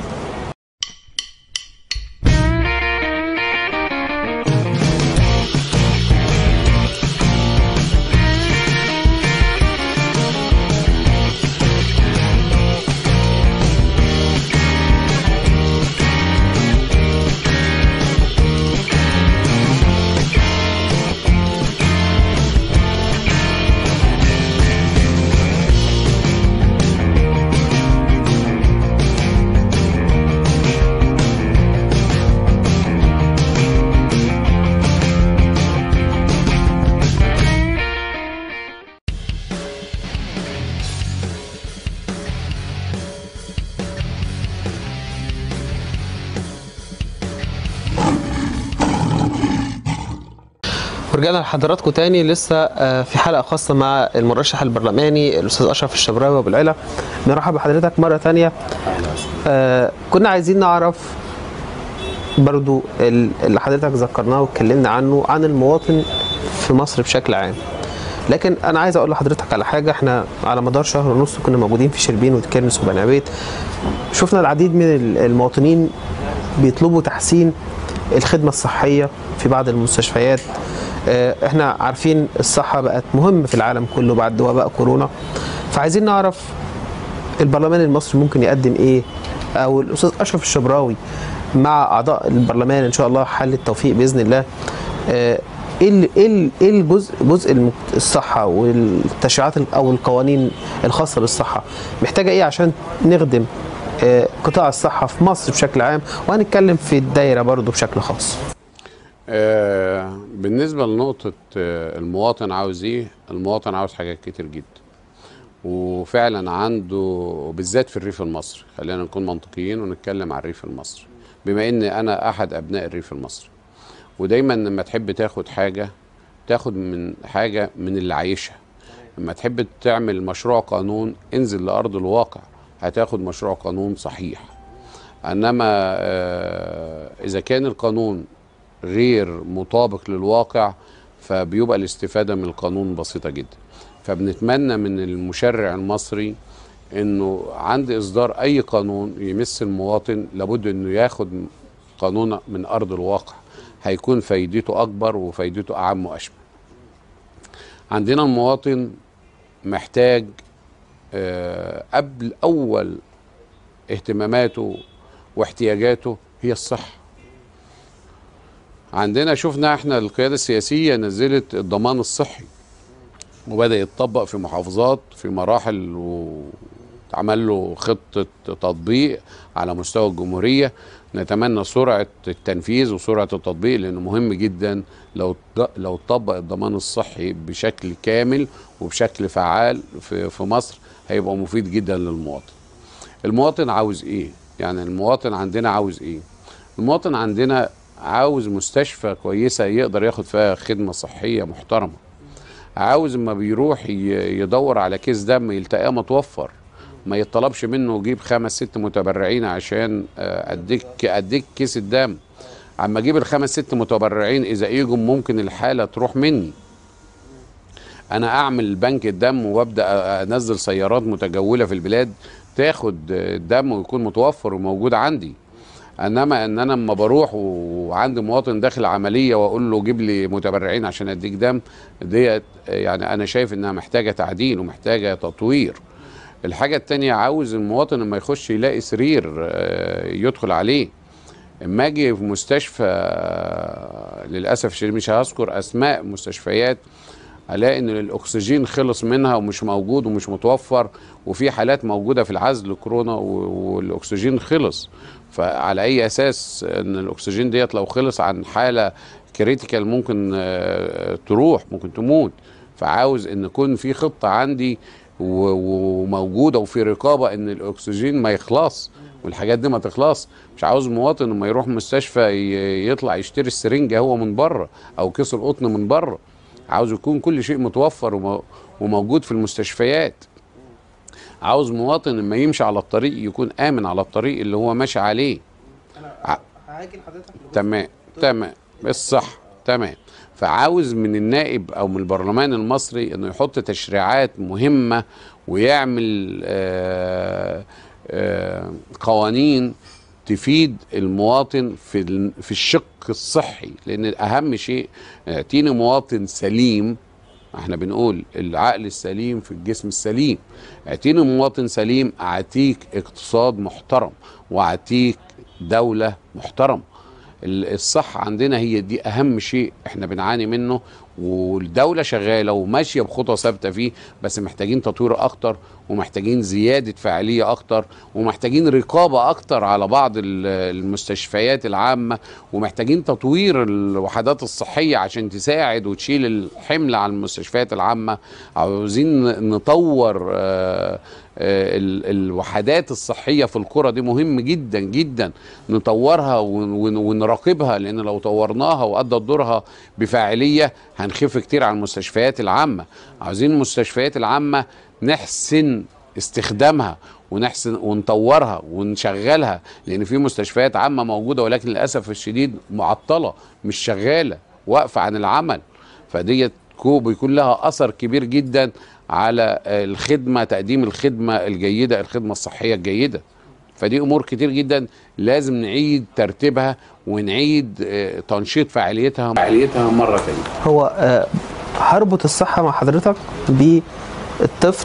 ورجعنا لحضراتكم تاني لسه آه، في حلقه خاصه مع المرشح البرلماني الاستاذ اشرف الشبراوي ابو العلا نرحب بحضرتك مره تانية آه، كنا عايزين نعرف برضو ال- اللي حضرتك ذكرناه واتكلمنا عنه عن المواطن في مصر بشكل عام لكن انا عايز اقول لحضرتك على حاجه احنا على مدار شهر ونص كنا موجودين في شربين وتكرنس وبني عبيد شفنا العديد من ال- المواطنين بيطلبوا تحسين الخدمه الصحيه في بعض المستشفيات آه، احنا عارفين الصحه بقت مهمه في العالم كله بعد وباء كورونا فعايزين نعرف البرلمان المصري ممكن يقدم ايه او الاستاذ اشرف الشبراوي مع اعضاء البرلمان ان شاء الله حل التوفيق باذن الله آه، ايه ال- ايه ال- ايه الجزء جزء الم- الصحه والتشريعات ال- او القوانين الخاصه بالصحه محتاجه ايه عشان نخدم آه، قطاع الصحه في مصر بشكل عام وهنتكلم في الدايره برضو بشكل خاص آه، بالنسبة لنقطة آه، المواطن عاوز ايه المواطن عاوز حاجات كتير جدا وفعلا عنده بالذات في الريف المصري خلينا نكون منطقيين ونتكلم عن الريف المصري بما ان انا احد ابناء الريف المصري ودايما لما تحب تاخد حاجة تاخد من حاجة من اللي عايشها لما تحب تعمل مشروع قانون انزل لأرض الواقع هتاخد مشروع قانون صحيح انما آه، اذا كان القانون غير مطابق للواقع فبيبقى الاستفاده من القانون بسيطه جدا فبنتمنى من المشرع المصري انه عند اصدار اي قانون يمس المواطن لابد انه ياخد قانون من ارض الواقع هيكون فايدته اكبر وفايدته اعم واشمل عندنا المواطن محتاج آه، قبل اول اهتماماته واحتياجاته هي الصحه عندنا شفنا احنا القياده السياسيه نزلت الضمان الصحي وبدا يتطبق في محافظات في مراحل واتعمل له خطه تطبيق على مستوى الجمهوريه نتمنى سرعه التنفيذ وسرعه التطبيق لانه مهم جدا لو لو اتطبق الضمان الصحي بشكل كامل وبشكل فعال في في مصر هيبقى مفيد جدا للمواطن. المواطن عاوز ايه؟ يعني المواطن عندنا عاوز ايه؟ المواطن عندنا عاوز مستشفى كويسه يقدر ياخد فيها خدمه صحيه محترمه. عاوز اما بيروح ي- يدور على كيس دم يلتقاه متوفر ما يطلبش منه يجيب خمس ست متبرعين عشان آه، اديك اديك كيس الدم اما اجيب الخمس ست متبرعين اذا ايجوا ممكن الحاله تروح مني انا اعمل بنك الدم وابدا انزل سيارات متجوله في البلاد تاخد الدم ويكون متوفر وموجود عندي انما ان انا لما بروح وعندي مواطن داخل عمليه واقول له جيب لي متبرعين عشان اديك دم ديت يعني انا شايف انها محتاجه تعديل ومحتاجه تطوير الحاجه التانية عاوز المواطن لما يخش يلاقي سرير آه، يدخل عليه اما اجي في مستشفى آه، للاسف الشديد مش هذكر اسماء مستشفيات الاقي ان الاكسجين خلص منها ومش موجود ومش متوفر وفي حالات موجوده في العزل كورونا و- والاكسجين خلص فعلى اي اساس ان الاكسجين ديت لو خلص عن حاله كريتيكال ممكن آه، تروح ممكن تموت فعاوز ان يكون في خطه عندي و- وموجوده وفي رقابه ان الاكسجين ما يخلص والحاجات دي ما تخلص مش عاوز مواطن لما يروح مستشفى ي- يطلع يشتري السرنجه هو من بره او كيس القطن من بره عاوز يكون كل شيء متوفر ومو- وموجود في المستشفيات عاوز مواطن لما يمشي على الطريق يكون امن على الطريق اللي هو ماشي عليه ع- هاجي لحضرتك تمام تمام الصح تمام فعاوز من النائب او من البرلمان المصري انه يحط تشريعات مهمه ويعمل آه آه قوانين تفيد المواطن في ال- في الشق الصحي لان اهم شيء اعطيني مواطن سليم احنا بنقول العقل السليم في الجسم السليم اعطيني مواطن سليم اعطيك اقتصاد محترم واعطيك دولة محترمة ال- الصحة عندنا هي دي أهم شيء احنا بنعاني منه والدولة شغالة وماشية بخطى ثابتة فيه بس محتاجين تطوير أكتر ومحتاجين زيادة فعالية أكتر ومحتاجين رقابة أكتر على بعض ال- المستشفيات العامة ومحتاجين تطوير الوحدات الصحية عشان تساعد وتشيل الحمل على المستشفيات العامة عاوزين نطور آه، آه، ال- الوحدات الصحية في القرى دي مهم جدا جدا نطورها ون- ون- ونراقبها لأن لو طورناها وأدت دورها بفاعلية هنخف كتير على المستشفيات العامة عاوزين المستشفيات العامة نحسن استخدامها ونحسن ونطورها ونشغلها لان في مستشفيات عامه موجوده ولكن للاسف الشديد معطله مش شغاله واقفه عن العمل فديت كو بيكون لها اثر كبير جدا على الخدمه تقديم الخدمه الجيده الخدمه الصحيه الجيده فدي امور كتير جدا لازم نعيد ترتيبها ونعيد آه، تنشيط فعاليتها فعاليتها مره ثانيه هو آه، هربط الصحة مع حضرتك بالطفل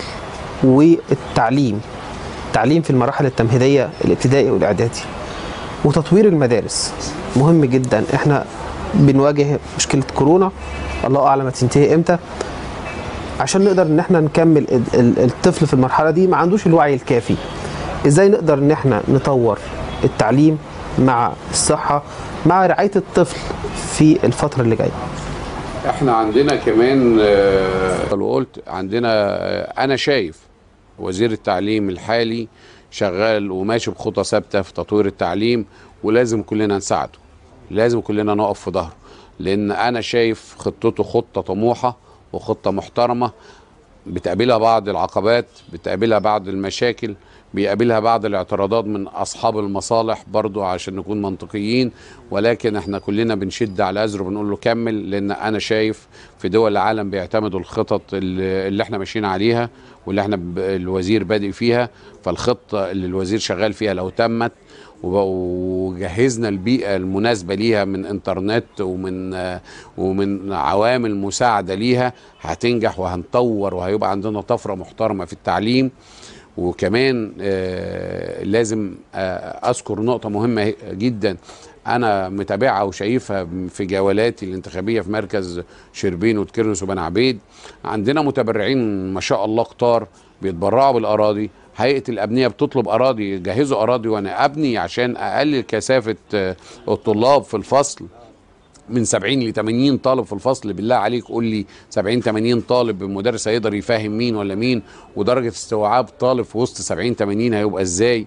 والتعليم التعليم في المراحل التمهيدية الابتدائي والإعدادي وتطوير المدارس مهم جدا احنا بنواجه مشكلة كورونا الله أعلم هتنتهي امتى عشان نقدر ان احنا نكمل ال- ال- الطفل في المرحلة دي ما عندوش الوعي الكافي ازاي نقدر ان احنا نطور التعليم مع الصحه مع رعايه الطفل في الفتره اللي جايه احنا عندنا كمان آه، وقلت عندنا آه، انا شايف وزير التعليم الحالي شغال وماشي بخطى ثابته في تطوير التعليم ولازم كلنا نساعده لازم كلنا نقف في ظهره لان انا شايف خطته خطه طموحه وخطه محترمه بتقابلها بعض العقبات بتقابلها بعض المشاكل بيقابلها بعض الاعتراضات من اصحاب المصالح برضو عشان نكون منطقيين ولكن احنا كلنا بنشد على ازره بنقول له كمل لان انا شايف في دول العالم بيعتمدوا الخطط اللي اللي احنا ماشيين عليها واللي احنا ب- الوزير بادئ فيها فالخطه اللي الوزير شغال فيها لو تمت وب- وجهزنا البيئه المناسبه ليها من انترنت ومن آه، ومن عوامل مساعده ليها هتنجح وهنطور وهيبقى عندنا طفره محترمه في التعليم وكمان آه، لازم آه، اذكر نقطه مهمه جدا انا متابعها وشايفها في جولاتي الانتخابيه في مركز شربين وتكرنس وبن عبيد عندنا متبرعين ما شاء الله كتار بيتبرعوا بالاراضي هيئه الابنيه بتطلب اراضي يجهزوا اراضي وانا ابني عشان اقلل كثافه آه، الطلاب في الفصل من 70 ل 80 طالب في الفصل بالله عليك قول لي 70 80 طالب المدرس هيقدر يفهم مين ولا مين ودرجه استوعاب طالب في وسط 70 80 هيبقى ازاي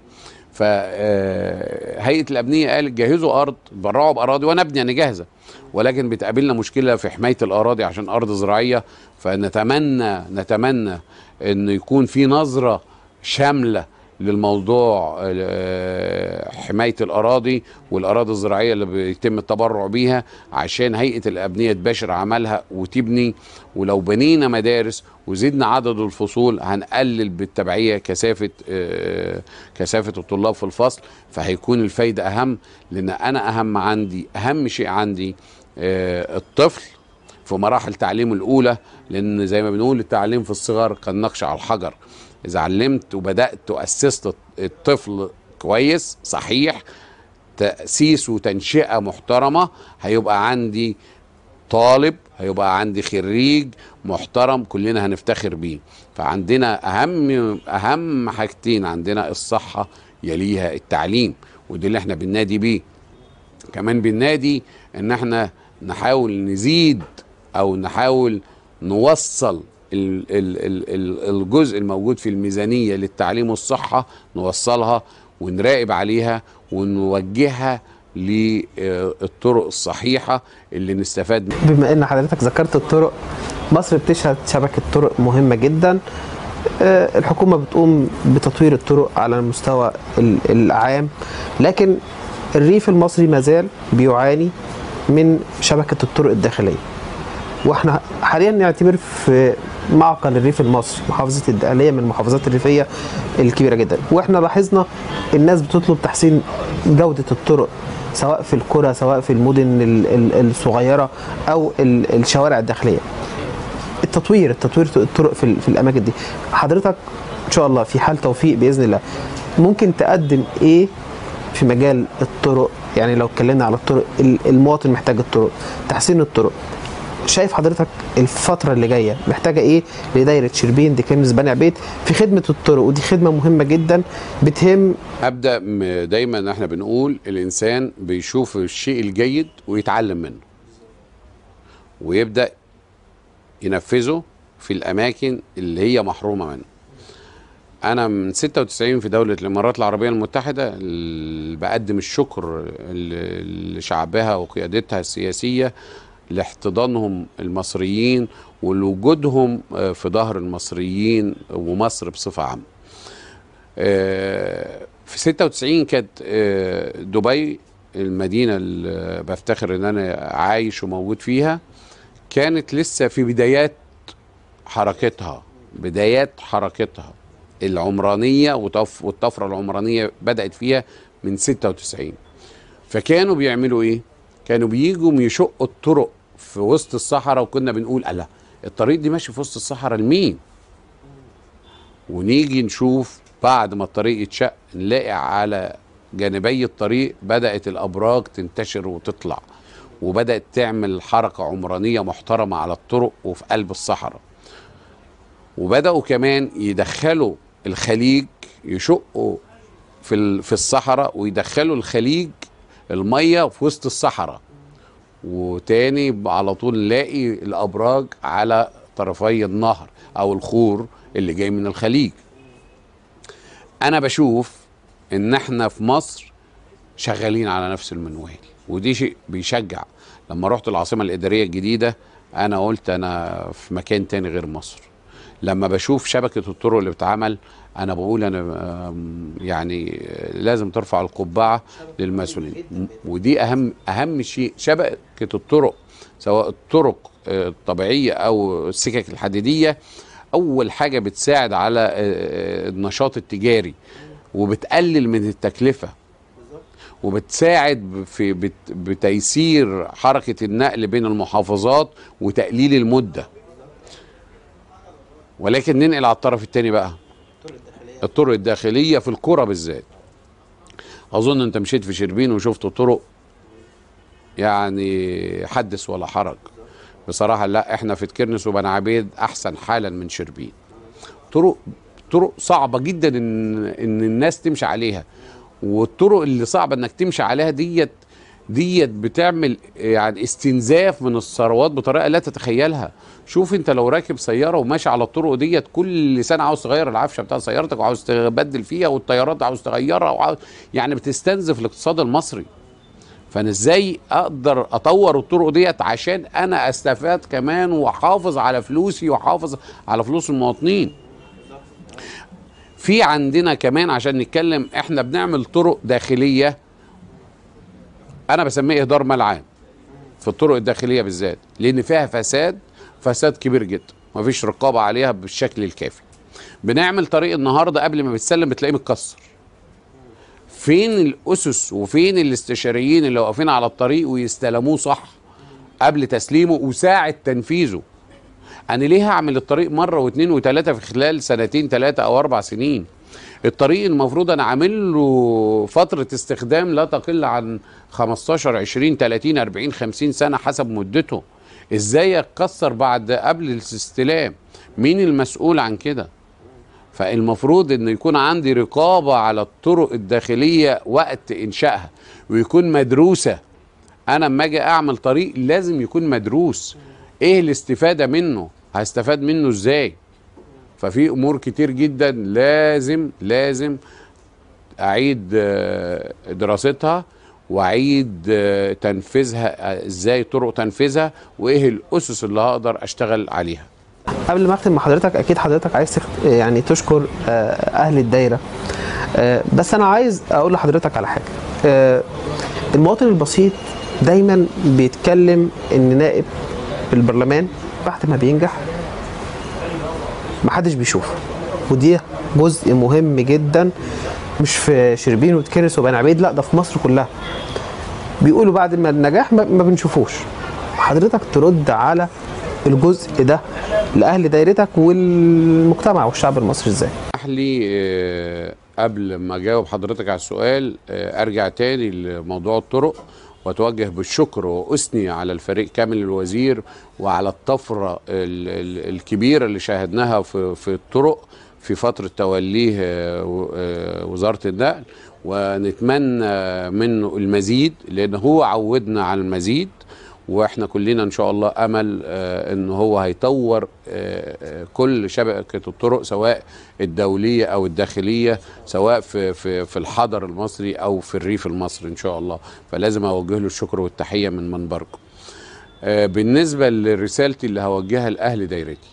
فهيئه الابنيه قالت جهزوا ارض اتبرعوا باراضي وانا ابني انا جاهزه ولكن بتقابلنا مشكله في حمايه الاراضي عشان ارض زراعيه فنتمنى نتمنى ان يكون في نظره شامله للموضوع آه، حمايه الاراضي والاراضي الزراعيه اللي بيتم التبرع بيها عشان هيئه الابنيه تباشر عملها وتبني ولو بنينا مدارس وزدنا عدد الفصول هنقلل بالتبعيه كثافه آه، كثافه الطلاب في الفصل فهيكون الفايده اهم لان انا اهم عندي اهم شيء عندي آه، الطفل في مراحل تعليمه الاولى لان زي ما بنقول التعليم في الصغر كالنقش على الحجر اذا علمت وبدات واسست الطفل كويس صحيح تاسيس وتنشئه محترمه هيبقى عندي طالب هيبقى عندي خريج محترم كلنا هنفتخر بيه فعندنا اهم اهم حاجتين عندنا الصحه يليها التعليم ودي اللي احنا بننادي بيه كمان بننادي ان احنا نحاول نزيد او نحاول نوصل ال- ال- ال- ال- الجزء الموجود في الميزانية للتعليم والصحة نوصلها ونراقب عليها ونوجهها للطرق الصحيحة اللي نستفاد منها بما ان حضرتك ذكرت الطرق مصر بتشهد شبكه طرق مهمه جدا آه، الحكومه بتقوم بتطوير الطرق على المستوى ال- العام لكن الريف المصري مازال بيعاني من شبكه الطرق الداخليه واحنا حاليا نعتبر في معقل الريف المصري محافظه الدقهليه من المحافظات الريفيه الكبيره جدا واحنا لاحظنا الناس بتطلب تحسين جوده الطرق سواء في القرى سواء في المدن ال- ال- الصغيره او ال- الشوارع الداخليه التطوير التطوير الطرق في, ال- في الاماكن دي حضرتك ان شاء الله في حال توفيق باذن الله ممكن تقدم ايه في مجال الطرق يعني لو اتكلمنا على الطرق ال- المواطن محتاج الطرق تحسين الطرق شايف حضرتك الفترة اللي جاية محتاجة ايه لدايرة شربين دي كنز بني عبيد في خدمة الطرق ودي خدمة مهمة جدا بتهم ابدا م- دايما احنا بنقول الانسان بيشوف الشيء الجيد ويتعلم منه ويبدا ينفذه في الاماكن اللي هي محرومه منه انا من 96 في دوله الامارات العربيه المتحده ال- بقدم الشكر ل- لشعبها وقيادتها السياسيه لاحتضانهم المصريين ولوجودهم آه، في ظهر المصريين ومصر بصفه عامه آه، في 96 كانت آه، دبي المدينة اللي بفتخر ان انا عايش وموجود فيها كانت لسه في بدايات حركتها بدايات حركتها العمرانية وطف- والطفرة العمرانية بدأت فيها من 96 فكانوا بيعملوا ايه كانوا بييجوا يشقوا الطرق في وسط الصحراء وكنا بنقول ألا الطريق دي ماشي في وسط الصحراء لمين ونيجي نشوف بعد ما الطريق يتشق نلاقي على جانبي الطريق بدأت الأبراج تنتشر وتطلع وبدأت تعمل حركة عمرانية محترمة على الطرق وفي قلب الصحراء وبدأوا كمان يدخلوا الخليج يشقوا في ال- في الصحراء ويدخلوا الخليج الميه في وسط الصحراء وتاني على طول نلاقي الابراج على طرفي النهر او الخور اللي جاي من الخليج انا بشوف ان احنا في مصر شغالين على نفس المنوال ودي شيء بيشجع لما رحت العاصمه الاداريه الجديده انا قلت انا في مكان تاني غير مصر لما بشوف شبكه الطرق اللي بتتعمل انا بقول انا آم، يعني لازم ترفع القبعه للمسؤولين ودي اهم اهم شيء شبكه الطرق سواء الطرق آه، الطبيعيه او السكك الحديديه اول حاجه بتساعد على آه، آه، النشاط التجاري وبتقلل من التكلفه وبتساعد في بت- بتيسير حركه النقل بين المحافظات وتقليل المده ولكن ننقل على الطرف الثاني بقى الطرق الداخليه في القرى بالذات اظن انت مشيت في شربين وشفت طرق يعني حدث ولا حرج بصراحه لا احنا في تكرنس وبني عبيد احسن حالا من شربين طرق طرق صعبه جدا ان ان الناس تمشي عليها والطرق اللي صعبه انك تمشي عليها ديت ديت بتعمل يعني استنزاف من الثروات بطريقه لا تتخيلها شوف انت لو راكب سياره وماشي على الطرق ديت كل سنه عاوز تغير العفشه بتاع سيارتك وعاوز تبدل فيها والطيارات عاوز تغيرها وعاوز يعني بتستنزف الاقتصاد المصري فانا ازاي اقدر اطور الطرق ديت عشان انا استفاد كمان واحافظ على فلوسي واحافظ على فلوس المواطنين في عندنا كمان عشان نتكلم احنا بنعمل طرق داخليه انا بسميه اهدار مال عام في الطرق الداخليه بالذات لان فيها فساد فساد كبير جدا مفيش رقابه عليها بالشكل الكافي بنعمل طريق النهارده قبل ما بيتسلم بتلاقيه متكسر فين الاسس وفين الاستشاريين اللي واقفين على الطريق ويستلموه صح قبل تسليمه وساعه تنفيذه انا ليه هعمل الطريق مره واثنين وثلاثه في خلال سنتين ثلاثه او اربع سنين الطريق المفروض انا عامل له فتره استخدام لا تقل عن 15 20 30 40 50 سنه حسب مدته ازاي اتكسر بعد قبل الاستلام مين المسؤول عن كده فالمفروض ان يكون عندي رقابه على الطرق الداخليه وقت انشائها ويكون مدروسه انا لما اجي اعمل طريق لازم يكون مدروس ايه الاستفاده منه هستفاد منه ازاي ففي امور كتير جدا لازم لازم اعيد آه، دراستها واعيد آه، تنفيذها آه، ازاي طرق تنفيذها وايه الاسس اللي هقدر اشتغل عليها قبل ما اختم مع حضرتك اكيد حضرتك عايز تخت... يعني تشكر آه، اهل الدايره آه، بس انا عايز اقول لحضرتك على حاجه آه، المواطن البسيط دايما بيتكلم ان نائب في البرلمان بعد ما بينجح محدش بيشوفه ودي جزء مهم جدا مش في شربين وتكرس وبني عبيد لا ده في مصر كلها بيقولوا بعد ما النجاح ما ما بنشوفوش حضرتك ترد على الجزء ده لاهل دايرتك والمجتمع والشعب المصري ازاي اسمح لي آه، قبل ما اجاوب حضرتك على السؤال آه، ارجع تاني لموضوع الطرق واتوجه بالشكر واثني على الفريق كامل الوزير وعلى الطفره ال- ال- الكبيره اللي شاهدناها في في الطرق في فتره توليه آه، و- آه، وزاره النقل ونتمنى منه المزيد لان هو عودنا على المزيد واحنا كلنا ان شاء الله امل آه، ان هو هيطور آه، آه، كل شبكه الطرق سواء الدوليه او الداخليه سواء في في في الحضر المصري او في الريف المصري ان شاء الله فلازم اوجه له الشكر والتحيه من منبركم آه، بالنسبه لرسالتي اللي هوجهها لاهل دايرتي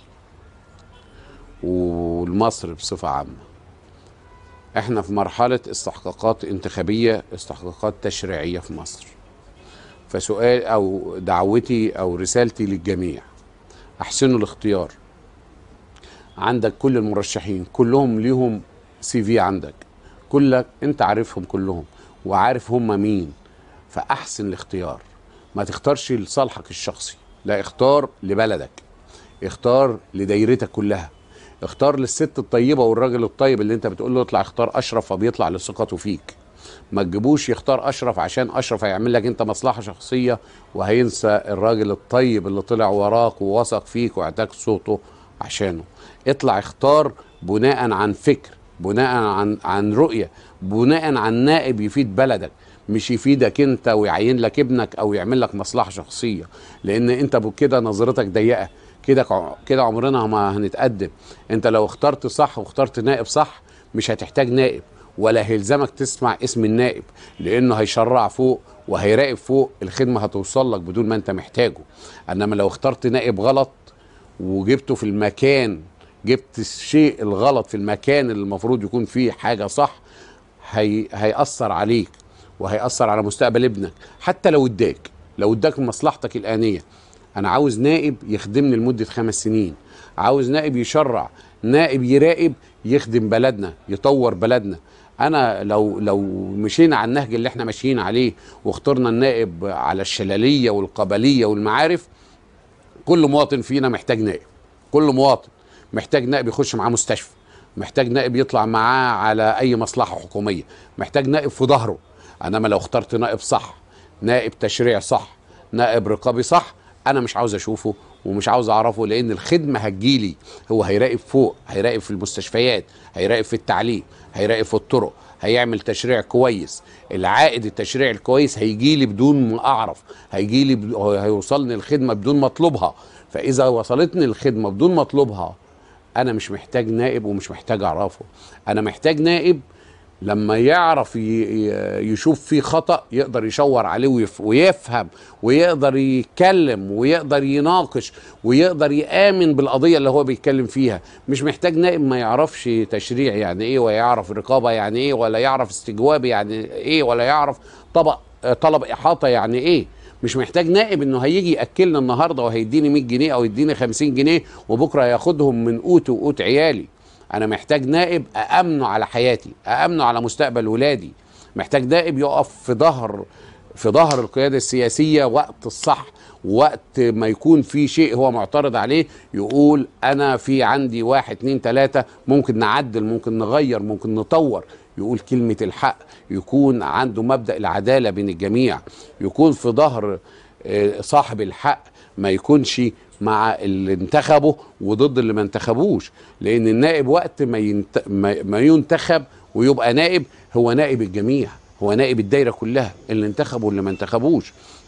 والمصر بصفه عامه احنا في مرحله استحقاقات انتخابيه استحقاقات تشريعيه في مصر فسؤال او دعوتي او رسالتي للجميع احسنوا الاختيار عندك كل المرشحين كلهم ليهم سي في عندك كلك انت عارفهم كلهم وعارف هم مين فاحسن الاختيار ما تختارش لصالحك الشخصي لا اختار لبلدك اختار لدايرتك كلها اختار للست الطيبه والراجل الطيب اللي انت بتقول له اطلع اختار اشرف فبيطلع لثقته فيك ما تجيبوش يختار اشرف عشان اشرف هيعمل لك انت مصلحه شخصيه وهينسى الراجل الطيب اللي طلع وراك ووثق فيك واعتاك صوته عشانه اطلع اختار بناء عن فكر بناء عن عن رؤيه بناء عن نائب يفيد بلدك مش يفيدك انت ويعين لك ابنك او يعمل لك مصلحه شخصيه لان انت كده نظرتك ضيقه كده كده عمرنا ما هنتقدم انت لو اخترت صح واخترت نائب صح مش هتحتاج نائب ولا هيلزمك تسمع اسم النائب لانه هيشرع فوق وهيراقب فوق الخدمه هتوصل لك بدون ما انت محتاجه انما لو اخترت نائب غلط وجبته في المكان جبت الشيء الغلط في المكان اللي المفروض يكون فيه حاجه صح هي هيأثر عليك وهيأثر على مستقبل ابنك حتى لو اداك لو اداك مصلحتك الآنية أنا عاوز نائب يخدمني لمدة خمس سنين عاوز نائب يشرع نائب يراقب يخدم بلدنا يطور بلدنا انا لو لو مشينا على النهج اللي احنا ماشيين عليه واخترنا النائب على الشلاليه والقبليه والمعارف كل مواطن فينا محتاج نائب كل مواطن محتاج نائب يخش معاه مستشفى محتاج نائب يطلع معاه على اي مصلحه حكوميه محتاج نائب في ظهره انما لو اخترت نائب صح نائب تشريع صح نائب رقابي صح انا مش عاوز اشوفه ومش عاوز اعرفه لان الخدمه هتجيلي هو هيراقب فوق هيراقب في المستشفيات هيراقب في التعليم هيراقب في الطرق هيعمل تشريع كويس العائد التشريع الكويس هيجيلي بدون ما اعرف هيجيلي ب... هيوصلني الخدمه بدون ما اطلبها فاذا وصلتني الخدمه بدون ما اطلبها انا مش محتاج نائب ومش محتاج اعرفه انا محتاج نائب لما يعرف يشوف فيه خطأ يقدر يشور عليه ويفهم ويقدر يتكلم ويقدر يناقش ويقدر يآمن بالقضية اللي هو بيتكلم فيها مش محتاج نائب ما يعرفش تشريع يعني ايه ويعرف رقابة يعني ايه ولا يعرف استجواب يعني ايه ولا يعرف طبق طلب إحاطة يعني ايه مش محتاج نائب انه هيجي ياكلنا النهارده وهيديني 100 جنيه او يديني 50 جنيه وبكره ياخدهم من قوتي وقوت عيالي انا محتاج نائب أأمنه على حياتي أأمنه على مستقبل ولادي محتاج نائب يقف في ظهر في ظهر القيادة السياسية وقت الصح وقت ما يكون في شيء هو معترض عليه يقول أنا في عندي واحد اتنين تلاتة ممكن نعدل ممكن نغير ممكن نطور يقول كلمة الحق يكون عنده مبدأ العدالة بين الجميع يكون في ظهر صاحب الحق ما يكونش مع اللي انتخبه وضد اللي ما انتخبوش لان النائب وقت ما, ينت... ما ينتخب ويبقى نائب هو نائب الجميع هو نائب الدايره كلها اللي انتخبوا واللي ما انتخبوش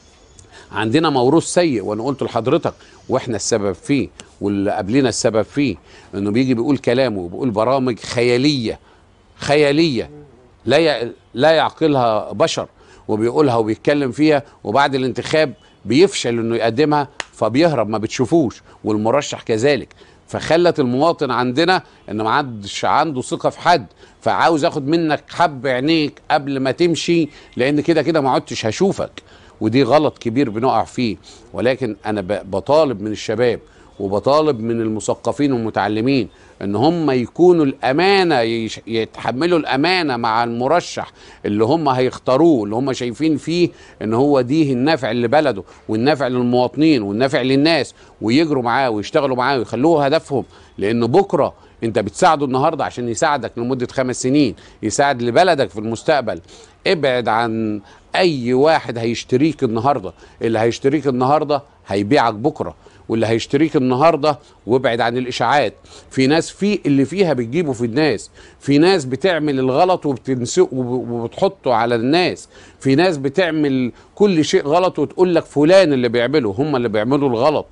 عندنا موروث سيء وانا قلت لحضرتك واحنا السبب فيه واللي قبلنا السبب فيه انه بيجي بيقول كلامه وبيقول برامج خياليه خياليه لا ي... لا يعقلها بشر وبيقولها وبيتكلم فيها وبعد الانتخاب بيفشل انه يقدمها فبيهرب ما بتشوفوش والمرشح كذلك فخلت المواطن عندنا ان ما عادش عنده ثقه في حد فعاوز اخد منك حب عينيك قبل ما تمشي لان كده كده ما عدتش هشوفك ودي غلط كبير بنقع فيه ولكن انا بطالب من الشباب وبطالب من المثقفين والمتعلمين ان هم يكونوا الامانه يتحملوا الامانه مع المرشح اللي هم هيختاروه اللي هم شايفين فيه ان هو دي النافع لبلده والنافع للمواطنين والنافع للناس ويجروا معاه ويشتغلوا معاه ويخلوه هدفهم لان بكره انت بتساعده النهارده عشان يساعدك لمده خمس سنين يساعد لبلدك في المستقبل ابعد عن اي واحد هيشتريك النهارده اللي هيشتريك النهارده هيبيعك بكره واللي هيشتريك النهارده وابعد عن الاشاعات في ناس في اللي فيها بتجيبه في الناس في ناس بتعمل الغلط وبتنسق وبتحطه على الناس في ناس بتعمل كل شيء غلط وتقول لك فلان اللي بيعمله هم اللي بيعملوا الغلط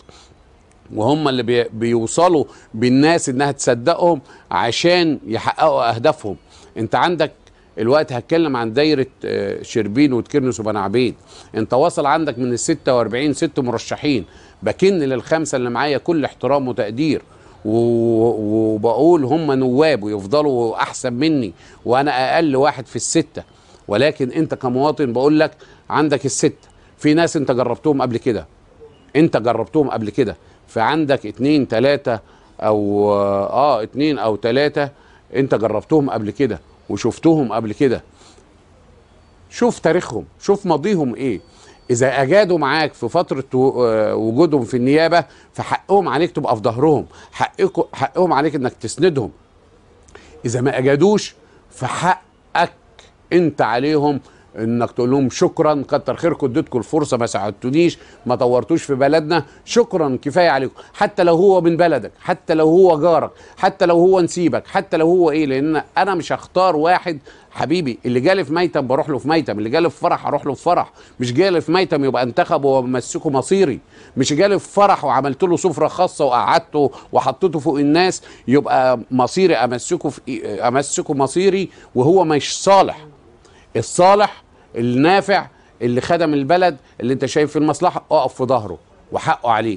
وهم اللي بي بيوصلوا بالناس انها تصدقهم عشان يحققوا اهدافهم انت عندك الوقت هتكلم عن دايرة شربين وتكرنس وبني عبيد انت وصل عندك من ال 46 ست مرشحين بكن للخمسة اللي معايا كل احترام وتقدير وبقول هم نواب ويفضلوا احسن مني وانا اقل واحد في الستة ولكن انت كمواطن بقول لك عندك الستة في ناس انت جربتهم قبل كده انت جربتهم قبل كده فعندك اتنين تلاتة او اه اتنين او تلاتة انت جربتهم قبل كده وشفتهم قبل كده شوف تاريخهم شوف ماضيهم ايه اذا اجادوا معاك في فتره وجودهم في النيابه فحقهم عليك تبقى في ظهرهم حقهم عليك انك تسندهم اذا ما اجادوش فحقك انت عليهم انك تقول لهم شكرا كتر خيركم اديتكم الفرصه ما ساعدتونيش ما طورتوش في بلدنا شكرا كفايه عليكم حتى لو هو من بلدك حتى لو هو جارك حتى لو هو نسيبك حتى لو هو ايه لان انا مش هختار واحد حبيبي اللي جالي في ميتم بروح له في ميتم اللي جالي في فرح اروح له في فرح مش جالي في ميتم يبقى انتخبه ومسكه مصيري مش جالي في فرح وعملت له سفره خاصه وقعدته وحطيته فوق الناس يبقى مصيري امسكه في امسكه مصيري وهو مش صالح الصالح النافع اللي خدم البلد اللي انت شايف في المصلحه اقف في ظهره وحقه عليك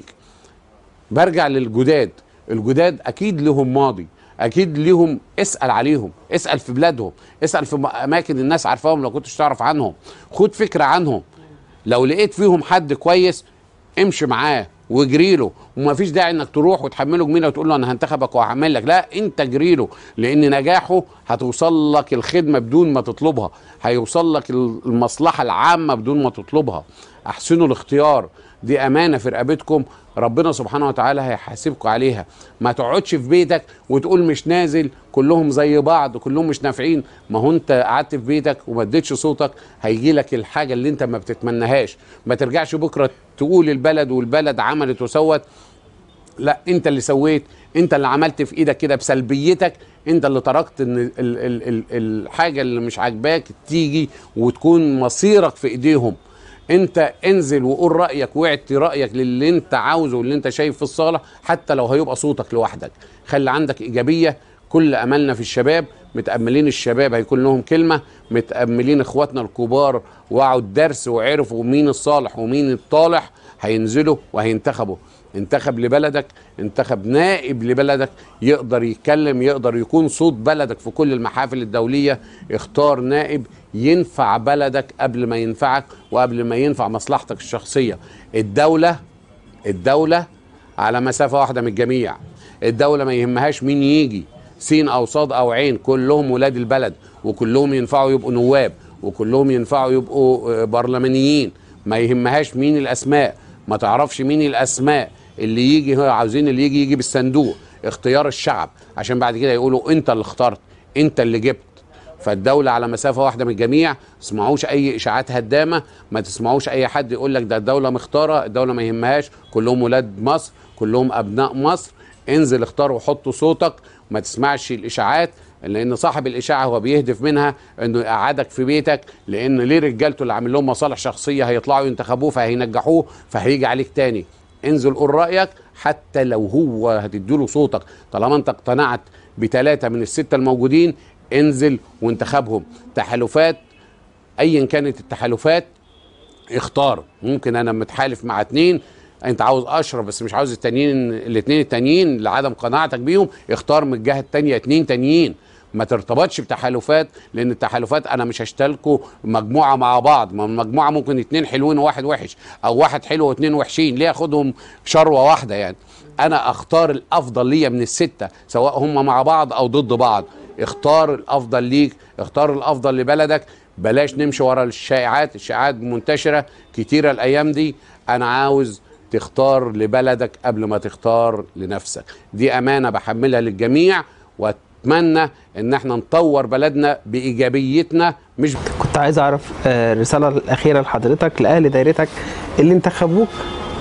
برجع للجداد الجداد اكيد لهم ماضي اكيد ليهم اسال عليهم اسال في بلادهم اسال في اماكن الناس عارفاهم لو كنتش تعرف عنهم خد فكره عنهم لو لقيت فيهم حد كويس امشي معاه واجري له وما فيش داعي انك تروح وتحمله جميله وتقول له انا هنتخبك وهعمل لك لا انت اجري له لان نجاحه هتوصل لك الخدمه بدون ما تطلبها هيوصل لك المصلحه العامه بدون ما تطلبها احسنوا الاختيار دي امانه في رقبتكم ربنا سبحانه وتعالى هيحاسبكم عليها ما تقعدش في بيتك وتقول مش نازل كلهم زي بعض كلهم مش نافعين ما هو انت قعدت في بيتك وما اديتش صوتك هيجي لك الحاجه اللي انت ما بتتمناهاش ما ترجعش بكره تقول البلد والبلد عملت وسوت لا انت اللي سويت انت اللي عملت في ايدك كده بسلبيتك انت اللي تركت ان ال ال ال الحاجه اللي مش عاجباك تيجي وتكون مصيرك في ايديهم انت انزل وقول رايك واعطي رايك للي انت عاوزه واللي انت شايف في الصالح حتى لو هيبقى صوتك لوحدك خلي عندك ايجابيه كل املنا في الشباب متاملين الشباب هيكون لهم كلمه متاملين اخواتنا الكبار وعوا الدرس وعرفوا مين الصالح ومين الطالح هينزلوا وهينتخبوا انتخب لبلدك انتخب نائب لبلدك يقدر يتكلم يقدر يكون صوت بلدك في كل المحافل الدولية اختار نائب ينفع بلدك قبل ما ينفعك وقبل ما ينفع مصلحتك الشخصية الدولة الدولة على مسافة واحدة من الجميع الدولة ما يهمهاش مين يجي سين او صاد او عين كلهم ولاد البلد وكلهم ينفعوا يبقوا نواب وكلهم ينفعوا يبقوا برلمانيين ما يهمهاش مين الاسماء ما تعرفش مين الاسماء اللي يجي هو عاوزين اللي يجي يجي بالصندوق اختيار الشعب عشان بعد كده يقولوا انت اللي اخترت انت اللي جبت فالدولة على مسافة واحدة من الجميع تسمعوش أي إشاعات هدامة ما تسمعوش أي حد يقول لك ده الدولة مختارة الدولة ما يهمهاش كلهم ولاد مصر كلهم أبناء مصر انزل اختار وحط صوتك ما تسمعش الإشاعات لان صاحب الاشاعه هو بيهدف منها انه يقعدك في بيتك لان ليه رجالته اللي عامل لهم مصالح شخصيه هيطلعوا ينتخبوه فهينجحوه فهيجي عليك تاني انزل قول رايك حتى لو هو هتديله صوتك طالما انت اقتنعت بثلاثه من السته الموجودين انزل وانتخبهم تحالفات ايا كانت التحالفات اختار ممكن انا متحالف مع اتنين انت عاوز اشرف بس مش عاوز التانيين الاثنين التانيين لعدم قناعتك بيهم اختار من الجهه التانيه اتنين تانيين ما ترتبطش بتحالفات لان التحالفات انا مش هشتركوا مجموعه مع بعض ما المجموعه ممكن اتنين حلوين وواحد وحش او واحد حلو واتنين وحشين ليه اخدهم شروه واحده يعني انا اختار الافضل ليا من السته سواء هم مع بعض او ضد بعض اختار الافضل ليك اختار الافضل لبلدك بلاش نمشي ورا الشائعات الشائعات منتشره كتيره الايام دي انا عاوز تختار لبلدك قبل ما تختار لنفسك دي امانه بحملها للجميع واتمنى ان احنا نطور بلدنا بايجابيتنا مش كنت عايز اعرف آه، الرساله الاخيره لحضرتك لاهل دايرتك اللي انتخبوك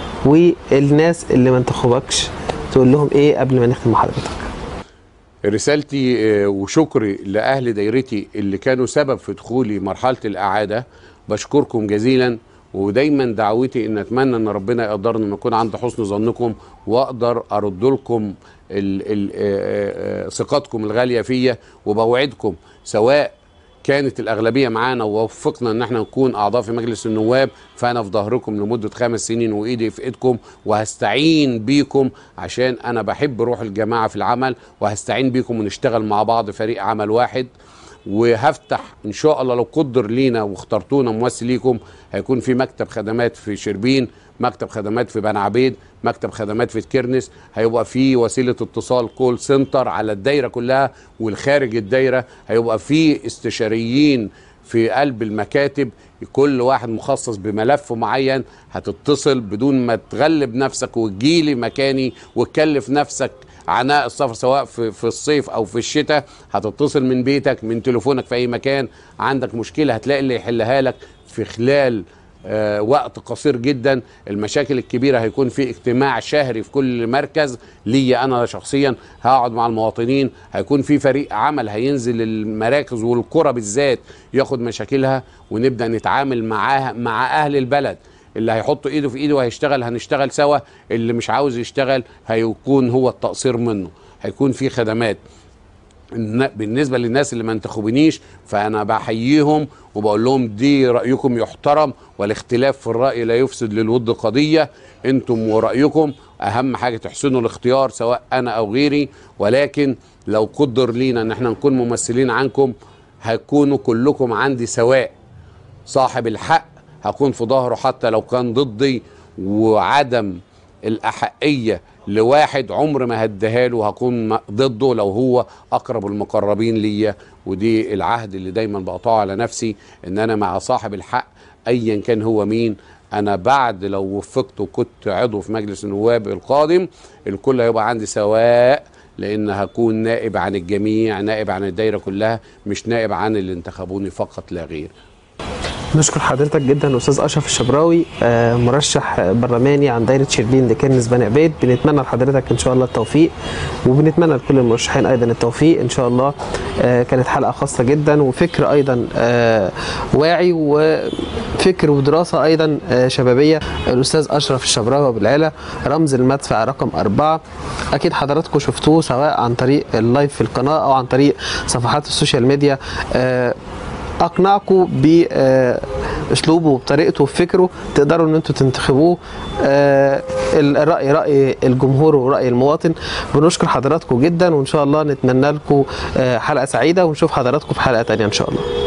والناس اللي ما انتخبكش تقول لهم ايه قبل ما نختم مع حضرتك رسالتي آه، وشكري لاهل دايرتي اللي كانوا سبب في دخولي مرحله الاعاده بشكركم جزيلا ودايما دعوتي ان اتمنى ان ربنا يقدرني ان اكون عند حسن ظنكم واقدر ارد لكم ال- ال- آه، آه، ثقتكم الغاليه فيا وبوعدكم سواء كانت الاغلبيه معانا ووفقنا ان احنا نكون اعضاء في مجلس النواب فانا في ظهركم لمده خمس سنين وايدي في ايدكم وهستعين بيكم عشان انا بحب روح الجماعه في العمل وهستعين بيكم ونشتغل مع بعض فريق عمل واحد وهفتح ان شاء الله لو قدر لينا واخترتونا ممثل ليكم هيكون في مكتب خدمات في شربين مكتب خدمات في بني عبيد مكتب خدمات في كيرنس هيبقى في وسيله اتصال كول سنتر على الدايره كلها والخارج الدايره هيبقى في استشاريين في قلب المكاتب كل واحد مخصص بملف معين هتتصل بدون ما تغلب نفسك وتجيلي مكاني وتكلف نفسك عناء السفر سواء في, في الصيف او في الشتاء هتتصل من بيتك من تليفونك في اي مكان عندك مشكله هتلاقي اللي يحلها لك في خلال آه، وقت قصير جدا المشاكل الكبيره هيكون في اجتماع شهري في كل مركز ليا انا شخصيا هقعد مع المواطنين هيكون في فريق عمل هينزل المراكز والقرى بالذات ياخد مشاكلها ونبدا نتعامل معاها مع اهل البلد اللي هيحط ايده في ايده وهيشتغل هنشتغل سوا اللي مش عاوز يشتغل هيكون هو التقصير منه هيكون في خدمات الن- بالنسبه للناس اللي ما انتخبونيش فانا بحييهم وبقول لهم دي رايكم يحترم والاختلاف في الراي لا يفسد للود قضيه انتم ورايكم اهم حاجه تحسنوا الاختيار سواء انا او غيري ولكن لو قدر لينا ان احنا نكون ممثلين عنكم هيكونوا كلكم عندي سواء صاحب الحق هكون في ظهره حتى لو كان ضدي وعدم الأحقية لواحد عمر ما هديها له هكون م- ضده لو هو أقرب المقربين ليا ودي العهد اللي دايما بقطعه على نفسي إن أنا مع صاحب الحق أيا كان هو مين أنا بعد لو وفقت وكنت عضو في مجلس النواب القادم الكل هيبقى عندي سواء لان هكون نائب عن الجميع نائب عن الدايره كلها مش نائب عن اللي انتخبوني فقط لا غير نشكر حضرتك جدا استاذ اشرف الشبراوي آه، مرشح برلماني عن دايره شربين لكنس بني عبيد بنتمنى لحضرتك ان شاء الله التوفيق وبنتمنى لكل المرشحين ايضا التوفيق ان شاء الله آه، كانت حلقه خاصه جدا وفكر ايضا آه، واعي وفكر ودراسه ايضا آه، شبابيه الاستاذ اشرف الشبراوي بالعلا رمز المدفع رقم أربعة اكيد حضراتكم شفتوه سواء عن طريق اللايف في القناه او عن طريق صفحات السوشيال ميديا آه، اقنعكم باسلوبه وبطريقته وبفكره تقدروا ان انتوا تنتخبوه آه، الراي راي الجمهور وراي المواطن بنشكر حضراتكم جدا وان شاء الله نتمنى لكم آه، حلقه سعيده ونشوف حضراتكم في حلقه تانية ان شاء الله